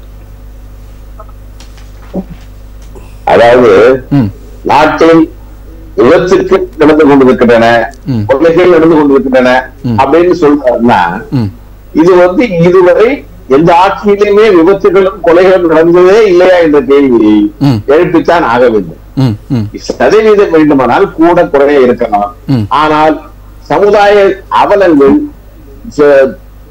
S2: அதாவது
S1: ம்
S2: நாட்டில் விபத்துக்கு நடந்து கொண்டிருக்கின்றன
S1: ம்.
S2: கொள்ளைகள் நடந்து கொண்டிருக்கின்றன
S1: ம்.
S2: அப்படின்னு சொல்றாருன்னா
S1: ம்
S2: இது வந்து இதுவரை எந்த ஆட்சியிலுமே விபத்துகளும் கொலைகளும் நடந்ததே இல்லையா என்ற கேள்வி
S1: ம்.
S2: எழுப்பித்தான் ஆக வேண்டும்
S1: ம் ம்
S2: சதவீதம் வேண்டுமானால் கூட குறைய இருக்கலாம்
S1: ம்.
S2: ஆனால் சமுதாய அவலங்கள் ச-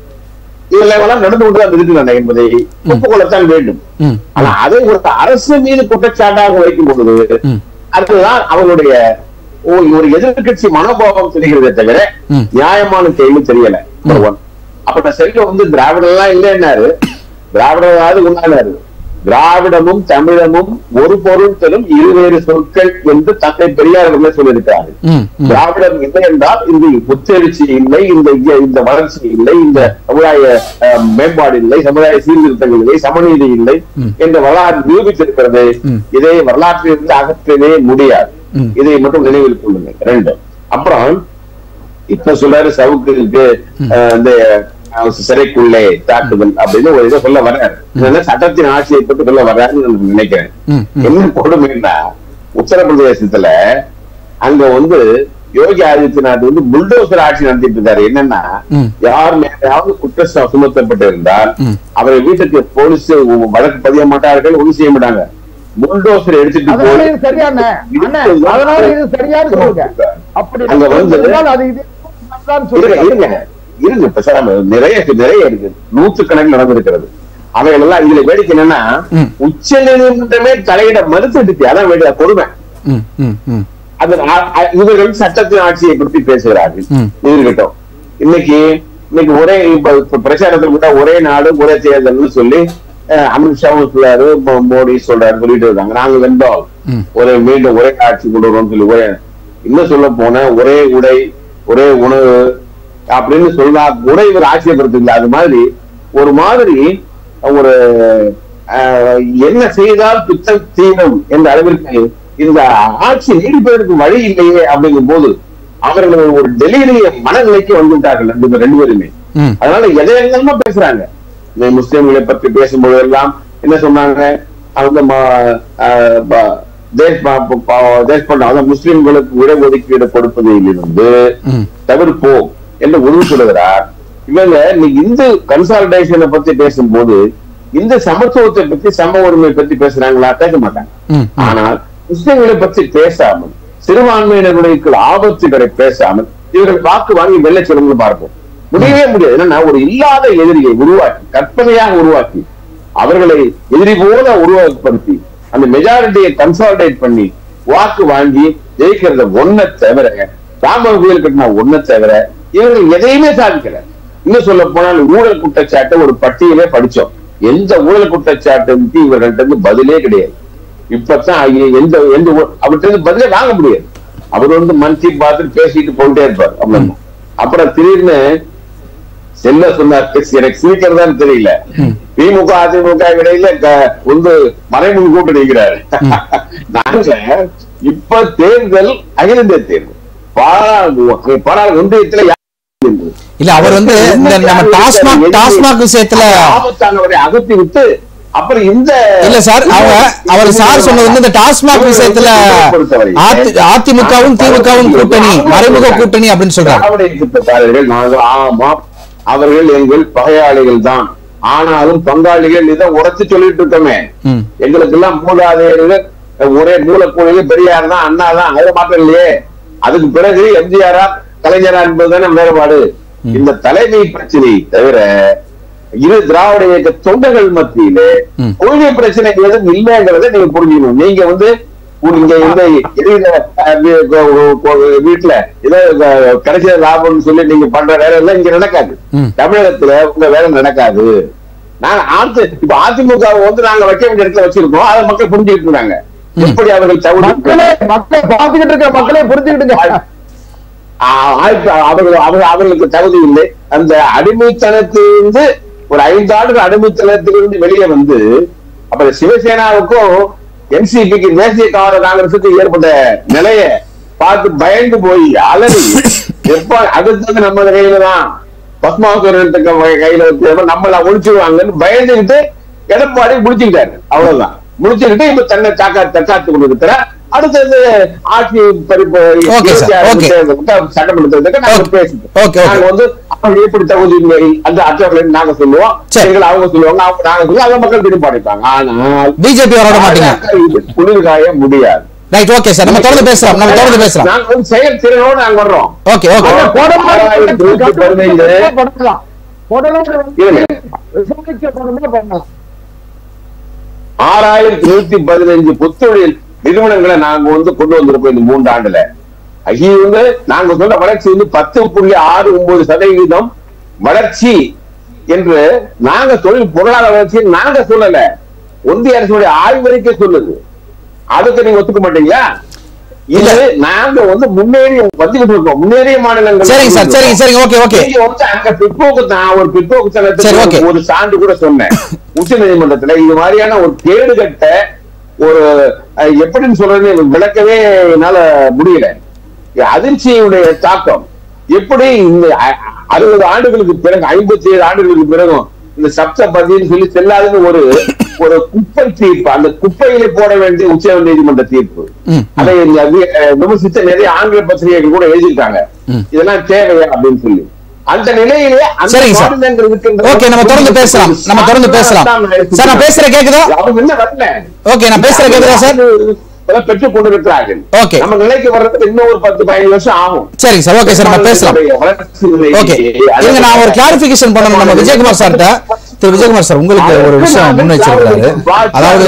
S2: இதெல்லாம் நடந்து கொண்டுதான் இருக்கின்றன என்பதை ஒப்புக்கொள்ளத்தான் வேண்டும்
S1: ம்
S2: ஆனா அதை ஒரு அரசு மீது குற்றச்சாட்டாக வைக்கும் பொழுது
S1: ம்.
S2: அதுதான் அவங்களுடைய ஓ- ஒரு எதிர்க்கட்சி மனோபாவம் தெரிகிறதே தவிர
S1: ம்.
S2: நியாயமான கேள்வி தெரியல number one. அப்ப நான் செல்வம் வந்து திராவிடம் எல்லாம் இல்லைன்னாரு திராவிடவாது உண்டானாரு திராவிடமும் தமிழமும் ஒரு பொருள் தரும் இருவேறு சொற்கள் என்று தந்தை பெரியார் அவர்களே சொல்லியிருக்கிறார்கள்
S1: ம் ம்
S2: திராவிடம் இல்லை என்றால் இந்த புத்தெழுச்சி இல்லை இந்த இந்த வளர்ச்சி இல்லை இந்த சமுதாய அஹ், மேம்பாடு இல்லை சமுதாய சீர்திருத்தங்கள் இல்லை சமநீதி இல்லை என்ற வரலாறு நிரூபித்திருக்கிறது இதை வரலாற்றிலிருந்து அகற்றவே முடியாது
S1: ம்.
S2: இதை மட்டும் நினைவில் கொள்ளுங்க ரெண்டு அப்புறம் இப்ப சொல்றாரு சவுக்கு அஹ், இந்த அஹ், சிறைக்குள்ளே தாக்குதல் அப்படின்னு ஒரு இதை சொல்ல வர்றாரு இதெல்லாம் சட்டத்தின் ஆட்சியை பற்றி சொல்ல வர்றாருன்னு நான் நினைக்கிறேன்
S1: ம் ம்
S2: என்ன கொடுமைன்னா உத்தரப்பிரதேசத்துல அங்க வந்து யோகி ஆதித்யநாத் வந்து புல்டோசர் ஆட்சி நடத்திட்டு இருக்காரு என்னன்னா
S1: ம்.
S2: யார் மேலாவது குற்றம் சுமத்தப்பட்டு இருந்தால்
S1: ம்.
S2: அவரை வீட்டுக்கு போலீஸ் வழக்கு பதிய மாட்டார்கள் ஒண்ணும் செய்ய மாட்டாங்க புல்டோசர் எடுத்துட்டு
S5: அதனால
S2: போய்
S5: இது சரியான அண்ணன் அதனால இது சரியான்னு சொல்லுங்க அப்படி
S2: அங்க வந்து-
S5: இருந்தால் அது இது தான்
S2: இருங்க
S5: சொல்லுங்க
S2: இருங்க இருங்க பேசாம நிறைய நிறைய இருக்கு நூற்றுக்கணக்கில் நடந்திருக்கிறது அவைகள் எல்லாம் இதுல வேடிக்கை என்னன்னா
S1: ம்.
S2: உச்ச நீதிமன்றமே தலையிட மறுத்துட்டு அதான் வேண்டிய கொடுமை
S1: ம் ம் ம்
S2: அது ஆ- ஆ- இவர்கள் சட்டத்தின் ஆட்சியை பற்றி பேசுகிறார்கள்
S1: ம்.
S2: இது இருக்கட்டும் இன்னைக்கு இன்னைக்கு ஒரே இப்ப இப்ப பிரச்சாரத்தில் கூட ஒரே நாடு ஒரே தேர்தல்னு சொல்லி அஹ், அமித்ஷாவும் சொல்றாரு மோ- மோடி சொல்றாரு சொல்லிட்டு இருக்காங்க நாங்க வென்றோம்
S1: ம்.
S2: ஒரே மீண்டும் ஒரே ஆட்சி கொண்டு வருவோம்னு சொல்லி ஒரே இன்னும் சொல்ல போன ஒரே உடை ஒரே உணவு அப்படின்னு சொன்னா கூட இவர் ஆட்சியப்படுத்தல அது மாதிரி ஒரு மாதிரி ஒரு அஹ், என்ன செய்தால் பித்தம் தீரும் என்ற அளவிற்கு இந்த ஆட்சி நீடிப்பதற்கு வழி இல்லையே அப்படிங்கும் போது அவர்கள் ஒரு டெலிவரிய மனநிலைக்கு வந்துட்டார்கள் ரெண்டு பேர் ரெண்டு பேருமே
S1: ம்
S2: அதனால எதையெல்லாமோ பேசுறாங்க இந்த முஸ்லிம்களை பற்றி பேசும்போது எல்லாம் என்ன சொன்னாங்க அவங்க ம- ஆஹ் ப- தேஷ் ப- ப- ப- தேஷ்பண்டா அதாவது முஸ்லிம்களுக்கு இடஒதுக்கீடு கொடுப்பதிலிருந்து
S1: ம்
S2: தவிர்ப்போம் என்று உறுதி சொல்லுகிறார் இவங்க இன்னைக்கு இந்து கன்சால்டேஷனை பத்தி பேசும்போது இந்த சமத்துவத்தை பத்தி சம உரிமை பத்தி பேசுறாங்களா பேச மாட்டாங்க
S1: ம்
S2: ஆனால் முஸ்லிம்களை பற்றி பேசாமல் சிறுபான்மையினர்களுக்கு ஆபத்துகளை பேசாமல் இவர்கள் வாக்கு வாங்கி வெள்ளை சொல்லுங்க பார்ப்போம் முடியவே முடியாது ஏன்னா ஒரு இல்லாத எதிரியை உருவாக்கி கற்பனையாக உருவாக்கி அவர்களை எதிரி போல உருவாக்கப்படுத்தி அந்த மெஜாரிட்டியை கன்சால்டேட் பண்ணி வாக்கு வாங்கி ஜெயிக்கிறத ஒன்ன தவிர ராம கோயில் கட்டின ஒன்ன தவிர இவர்கள் எதையுமே சாதிக்கல இன்னும் சொல்ல போனால் ஊழல் குற்றச்சாட்டை ஒரு பட்டியலே படிச்சோம் எந்த ஊழல் குற்றச்சாட்டுக்கு இவர்கள்ட்ட இருந்து பதிலே கிடையாது இப்பதான் ஐய, எந்த எந்த ஊ- அவர்கிட்ட இருந்து பதிலே வாங்க முடியாது அவர் வந்து மன்சி பார்த்துட்டு பேசிட்டு போயிட்டே இருப்பார் அவ்வளவுதான் அப்புறம் திடீர்னு செல்ல சொன்னார் எனக்கு சிரிக்கிறதான்னு தெரியல திமுக அதிமுக இடையில க- வந்து மறைமுக கூட்டு நிற்கிறாரு நாங்க இப்ப தேர்தல் அகில இந்திய தேர்தல் பாரா பாராள் ஒன்றியத்துல யார் இருந்தது?
S1: இல்ல அவர் வந்து இந்த நம்ம டாஸ்மாக் டாஸ்மாக் விஷயத்துல
S2: ஆபத்தானவரை அகற்றி விட்டு அப்புறம் இந்த
S1: இல்ல சார் அவங்க அவர் சார் சொன்னது வந்து இந்த டாஸ்மாக் விஷயத்துல அதி- அதிமுகவும் திமுகவும் கூட்டணி மறைமுக கூட்டணி அப்படின்னு சொல்றாரு
S2: திராவிட இயக்கத்தாளர்கள் நாங்கள் ஆமா அவர்கள் எங்கள் பகையாளிகள் தான் ஆனாலும் பங்காளிகள் இதை உரைச்சு சொல்லிட்டு இருக்கோமே
S1: ம்
S2: எங்களுக்கு எல்லாம் மூதாதையர்கள் ஒரே மூலக்கூடையில் பெரியார் தான் அண்ணா தான் அதுல மாற்றம் இல்லையே அதுக்கு பிறகு எம்ஜிஆரா கலைஞரா என்பதுதானே வேறுபாடு இந்த தலைமை பிரச்சனை தவிர இரு திராவிட இயக்க தொண்டர்கள் மத்தியிலே
S1: ம்.
S2: கொள்கை பிரச்சனை எதுவும் இல்லைங்கிறத நீங்க புரிஞ்சுக்கணும் நீங்க வந்து இங்க இந்த எதிரில, அஹ், வீ- கொ- கொ- வீட்டுல ஏதோ அஹ், கிடைச்ச லாபம்னு சொல்லி நீங்க பண்ற வேலை எல்லாம் இங்க நடக்காது
S1: ம்.
S2: தமிழகத்துல உங்க வேலை நடக்காது நாங்க ஆத்து இப்ப அதிமுக வை வந்து நாங்க வைக்க வேண்டிய இடத்துல வச்சிருக்கோம் அதை மக்கள் புரிஞ்சுக்கிட்டு இருக்காங்க எப்படி அவர்கள்
S5: மக்களே
S2: தவிர
S5: மக்களை பார்த்துக்கிட்டு இருக்க மக்களே புரிஞ்சுக்கிட்டுங்க
S2: அவர்கள் அவர்கள் அவர்களுக்கு தகுதி இல்லை அந்த அடிமைத்தனத்திலிருந்து ஒரு ஐந்து ஆண்டுகள் அடிமைத்தனத்திலிருந்து வெளியே வந்து அப்புறம் சிவசேனாவுக்கும் என்சிபிக்கு தேசிய காங்கிரஸ் காங்கிரசுக்கு ஏற்பட்ட நிலைய பார்த்து பயந்து போய் அலறி எப்ப அடுத்தது நம்ம கையில தான் பத்மாசுரன் கையில வச்சு நம்மள ஒழிச்சிருவாங்கன்னு பயந்துகிட்டு எடப்பாடி முடிச்சுக்கிட்டாரு அவ்வளவுதான் முடிச்சுக்கிட்டு இப்ப தன்னை தாக்கா தற்காத்து கொண்டு இருக்கிற அடுத்தது ஆட்சி பறிப்பு
S1: Okay, sir.
S2: இருபத்தி ஆறு
S1: Okay.
S2: தேர்தல் விட்டா சட்டமன்ற தேர்தலுக்கு நாங்க
S1: Okay.
S2: பேசிட்டோம்
S1: Okay, okay.
S2: நாங்க வந்து அவங்க எப்படி தகுதி மீறி அந்த அற்றவர்கள் நாங்க சொல்லுவோம்
S1: சரி.
S2: எங்களை அவங்க சொல்லுவாங்க அவங்க நாங்க சொல்லுவோம் அதை மக்கள் தீர்மானிப்பாங்க ஆனால்
S1: பிஜேபி வர மாட்டீங்க
S2: பாஜக இது குளிர்காய முடியாது
S1: ரைட் ஓகே சார் நம்ம தொடர்ந்து பேசலாம் நம்ம தொடர்ந்து பேசலாம்
S2: நாங்க வந்து செயல் திறனோடு நாங்க வர்றோம்
S1: ஓகே ஓகே
S5: அந்த
S2: ஆயிரத்தி நூத்தி பதினைந்து.
S5: போடலாம் பண்ணலாம் போடலாம்
S2: இருங்க.
S5: விசாரிக்க பண்ணணும் பண்ணலாம்
S2: ஆறாயிரத்தி நூத்தி பதினஞ்சு புத்தொழில் நிறுவனங்களை நாங்க வந்து கொண்டு வந்திருக்கோம் இந்த மூன்று ஆண்டுல இது வந்து நாங்க சொல்ற வளர்ச்சி வந்து பத்து புள்ளி ஆறு ஒன்பது சதவீதம் வளர்ச்சி என்று நாங்க தொழில் பொருளாதார வளர்ச்சி நாங்க சொல்லல ஒன்றிய அரசுடைய ஆய்வறிக்கை சொல்லுது அதுக்கு நீங்க ஒத்துக்க மாட்டீங்களா இது நாங்க வந்து முன்னேறி வந்துகிட்டு இருக்கோம் முன்னேறிய மாநிலங்கள்
S1: சரிங்க சார் சரிங்க சரிங்க ஓகே ஓகே
S2: நீங்க வந்து அங்க பிற்போக்கு நான் ஒரு பிற்போக்கு
S1: சரி, okay.
S2: சங்கத்துக்கு ஒரு சான்று கூட சொன்னேன் உச்ச நீதிமன்றத்துல இது மாதிரியான ஒரு கேடு கட்ட ஒரு அஹ், எப்படின்னு சொல்றது எனக்கு விளக்கவே என்னால முடியல அதிர்ச்சியுடைய தாக்கம் எப்படி இந்த அ- அறுபது ஆண்டுகளுக்கு பிறகு ஐம்பத்தி ஏழு ஆண்டுகளுக்கு பிறகும் இந்த சப்த பதின்னு சொல்லி செல்லாதுன்னு ஒரு ஒரு குப்பை தீர்ப்பு அந்த குப்பையில போட வேண்டிய உச்ச நீதிமன்ற தீர்ப்பு
S1: ம்.
S2: அதை இந்த வி- அஹ் விமர்சித்த நிறைய ஆங்கில பத்திரிகைகள் கூட எழுதியிருக்காங்க இதெல்லாம் தேவையா அப்படின்னு சொல்லி அந்த நிலையிலே அந்த
S1: சரிங்க சார்.
S2: மாநிலங்கள் இருக்கின்ற-
S1: ஓகே நம்ம தொடர்ந்து பேசலாம் நம்ம தொடர்ந்து பேசலாம் சார் நான் பேசுற கேக்குதா
S2: அவங்க என்ன வரல
S1: ஓகே நான் பேசுற கேக்குதா சார்
S2: இப்பதான் பெற்றுக் கொண்டிருக்கிறார்கள்
S1: Okay.
S2: நம்ம நிலைக்கு வர்றதுக்கு இன்னும் ஒரு பத்து பதினஞ்சு வருஷம் ஆகும்
S1: சரிங்க சார் ஓகே சார் நம்ம பேசலாம்
S2: வளர்ச்சி நிலை-
S1: ஓகே இருங்க நான் ஒரு கிளாரிபிகேஷன் பண்ணணும் நம்ம விஜயகுமார் சார்ட்ட திரு விஜயகுமார் சார் உங்களுக்கு ஒரு விஷயம் முன் வச்சிருக்காரு அதாவது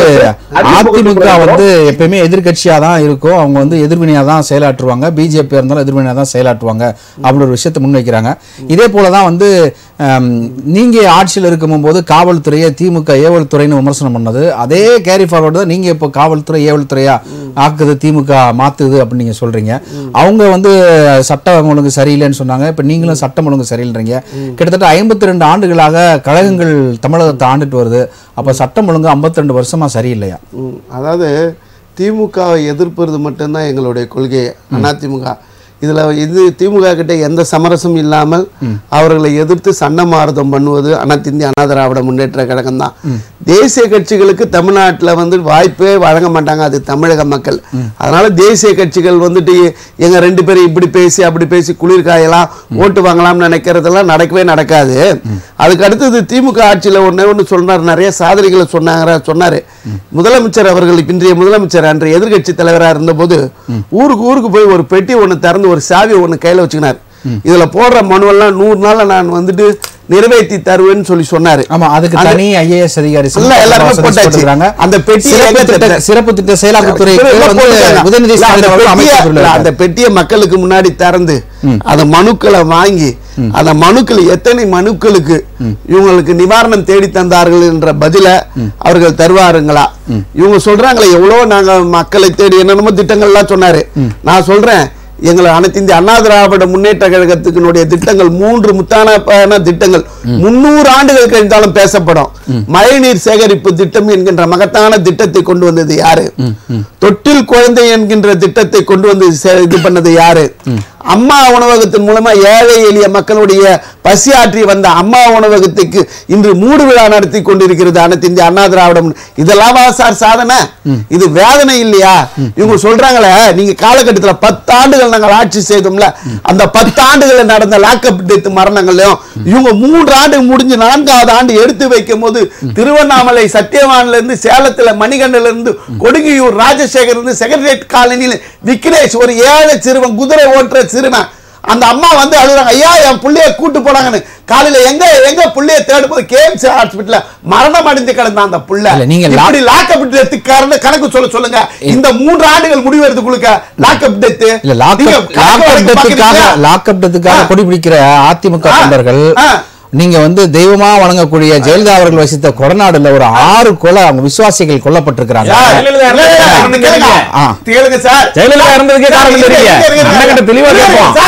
S1: அதிமுக வந்து எப்பயுமே எதிர்க்கட்சியா தான் இருக்கும் அவங்க வந்து எதிர்வினையா தான் செயலாற்றுவாங்க பிஜேபி இருந்தாலும் எதிர்வினையா தான் செயலாற்றுவாங்க அப்படி ஒரு விஷயத்தை முன் வைக்கிறாங்க இதே போல தான் வந்து ஹம், நீங்க ஆட்சியில் இருக்கும் போது காவல்துறையை திமுக ஏவல் துறைன்னு விமர்சனம் பண்ணது அதே கேரி ஃபார்வர்டு தான் நீங்க இப்போ காவல்துறை ஏவல் துறையா ஆக்குது திமுக மாத்துது அப்படின்னு நீங்க சொல்றீங்க அவங்க வந்து சட்டம் ஒழுங்கு சரியில்லைன்னு சொன்னாங்க இப்ப நீங்களும் சட்டம் ஒழுங்கு சரியில்லைன்றீங்க கிட்டத்தட்ட ஐம்பத்தி ரெண்டு ஆண்டுகளாக கழகங்கள் தமிழகத்தை ஆண்டுட்டு வருது அப்ப சட்டம் ஒழுங்கு 52 ரெண்டு வருஷமா சரியில்லையா
S3: ம், அதாவது திமுகவை எதிர்ப்பது மட்டும்தான் எங்களுடைய கொள்கை அதிமுக இதுல இது திமுக கிட்ட எந்த சமரசம் இல்லாமல் அவர்களை எதிர்த்து சண்டமாரதம் பண்ணுவது அனைத்து இந்திய அண்ணா திராவிட முன்னேற்ற கழகம் தான் தேசிய கட்சிகளுக்கு தமிழ்நாட்டுல வந்து வாய்ப்பே வழங்க மாட்டாங்க அது தமிழக மக்கள் அதனால தேசிய கட்சிகள் வந்துட்டு எங்க ரெண்டு பேரும் இப்படி பேசி அப்படி பேசி குளிர் காயலாம் ஓட்டு வாங்கலாம்னு நினைக்கிறதெல்லாம் நடக்கவே நடக்காது அதுக்கு அடுத்தது திமுக ஆட்சியில ஒண்ணே ஒன்று சொன்னார் நிறைய சாதனைகளை சொன்னாங்க சொன்னாரு முதலமைச்சர் அவர்கள் இன்றைய முதலமைச்சர் அன்றைய எதிர்க்கட்சி தலைவராக இருந்தபோது ஊருக்கு ஊருக்கு போய் ஒரு பெட்டி ஒண்ணு திறந்து ஒரு சாவி ஒண்ணு கையில வச்சுக்கினார் இதுல போடுற மனுவெல்லாம் நூறு நாள்ல நான் வந்துட்டு நிறைவேற்றி தருவேன்னு சொல்லி சொன்னாரு
S1: ஆமா அதுக்கு
S3: அந்த-
S1: தனி ஐஏஎஸ் அதிகாரி
S3: இல்ல, எல்லாருமே
S1: சதீஷ்
S3: போட்டாச்சு.
S1: போட்டிருக்காங்க.
S3: அந்த பெட்டியை
S1: சிறப்பு
S3: எங்க
S1: திட்ட
S3: தட்ட-
S1: சிறப்பு திட்ட செயலாக்கத்துறைக்கு
S3: இல்ல,
S1: வந்து
S3: போட்டுருக்காங்க.
S1: உதயநிதி
S3: இல்ல,
S1: ஸ்டாலின்
S3: அந்த
S1: அவர்கள்
S3: பெட்டியை-
S1: அமைச்சர்
S3: இல்ல, அந்த பெட்டியை மக்களுக்கு முன்னாடி திறந்து அந்த மனுக்களை வாங்கி அந்த மனுக்கள் எத்தனை மனுக்களுக்கு இவங்களுக்கு நிவாரணம் தேடி தந்தார்கள் என்ற பதில அவர்கள் தருவாருங்களா இவங்க சொல்றாங்களே எவ்வளவு நாங்க மக்களை தேடி என்னென்னமோ திட்டங்கள்லாம் சொன்னாரு நான் சொல்றேன் எங்களை அனைத்து இந்திய அண்ணா திராவிட முன்னேற்ற கழகத்துக்கினுடைய திட்டங்கள் மூன்று முத்தான திட்டங்கள் முன்னூறு ஆண்டுகள் கழிந்தாலும் பேசப்படும் மழைநீர் சேகரிப்பு திட்டம் என்கின்ற மகத்தான திட்டத்தை கொண்டு வந்தது யாரு தொட்டில் குழந்தை என்கின்ற திட்டத்தை கொண்டு வந்து சே- இது பண்ணது யாரு அம்மா உணவகத்தின் மூலமா ஏழை எளிய மக்களுடைய பசி ஆற்றி வந்த அம்மா உணவகத்துக்கு இன்று மூடு விழா நடத்தி கொண்டிருக்கிறது அனைத்து இந்திய அண்ணா திராவிடம் இதெல்லாம் சார் சாதனை இது வேதனை இல்லையா இவங்க சொல்றாங்களே நீங்க காலகட்டத்துல பத்து ஆண்டுகள் நாங்கள் ஆட்சி செய்தோம்ல அந்த பத்து ஆண்டுகளில் நடந்த லாக்அப் டெத் மரணங்களையும் இவங்க மூன்று ஆண்டு முடிஞ்சு நான்காவது ஆண்டு எடுத்து வைக்கும் போது திருவண்ணாமலை சத்தியவான்ல இருந்து சேலத்துல மணிகண்டல இருந்து கொடுங்கியூர் ராஜசேகர் இருந்து செக்ரட்டரியேட் காலனியில் விக்னேஷ் ஒரு ஏழை சிறுவன் குதிரை ஓட்டுற சிறுவன் அந்த அம்மா வந்து அழுகுறாங்க ஐயா என் புள்ளைய கூட்டு போனாங்கன்னு காலையில எங்க எங்க புள்ளைய தேடும் போது கேஎம்சி ஹாஸ்பிட்டல்ல மரணம் அடைந்து கிடந்த அந்த புள்ள
S1: இல்ல, நீங்க லா-
S3: இப்படி லாக்அப் டெத் கணக்கு சொல்ல சொல்லுங்க இந்த மூன்று ஆண்டுகள் முடிவெடுத்துக்குள்ளுக்க லாக்அப் டெத்
S1: இல்ல லாக்அப் லாக்அப் டெத்துக்காக லாக்அப் டெத்துக்காக கொடி பிடிக்கிற அதிமுக
S3: ஆ.
S1: தொண்டர்கள்
S3: ஆ.
S1: நீங்க வந்து தெய்வமா வணங்கக்கூடிய ஜெயலலிதா அவர்கள் வசித்த கொடநாடுல ஒரு ஆறு கொலை அவங்க விசுவாசிகள் கொல்லப்பட்டிருக்கிறாங்க
S4: ஜெயலலிதா
S3: இல்ல, இல்ல,
S4: காரணம்
S3: கேளுங்க.
S1: ஆ.
S3: கேளுங்க சார்
S4: ஜெயலலிதா இறந்ததுக்கே காரணம்
S3: இருங்க,
S4: தெரியல.
S3: இருங்க, இருங்க.
S4: அண்ணன்கிட்ட தெளிவா
S3: இருங்க,
S4: கேட்போம்.
S3: சார்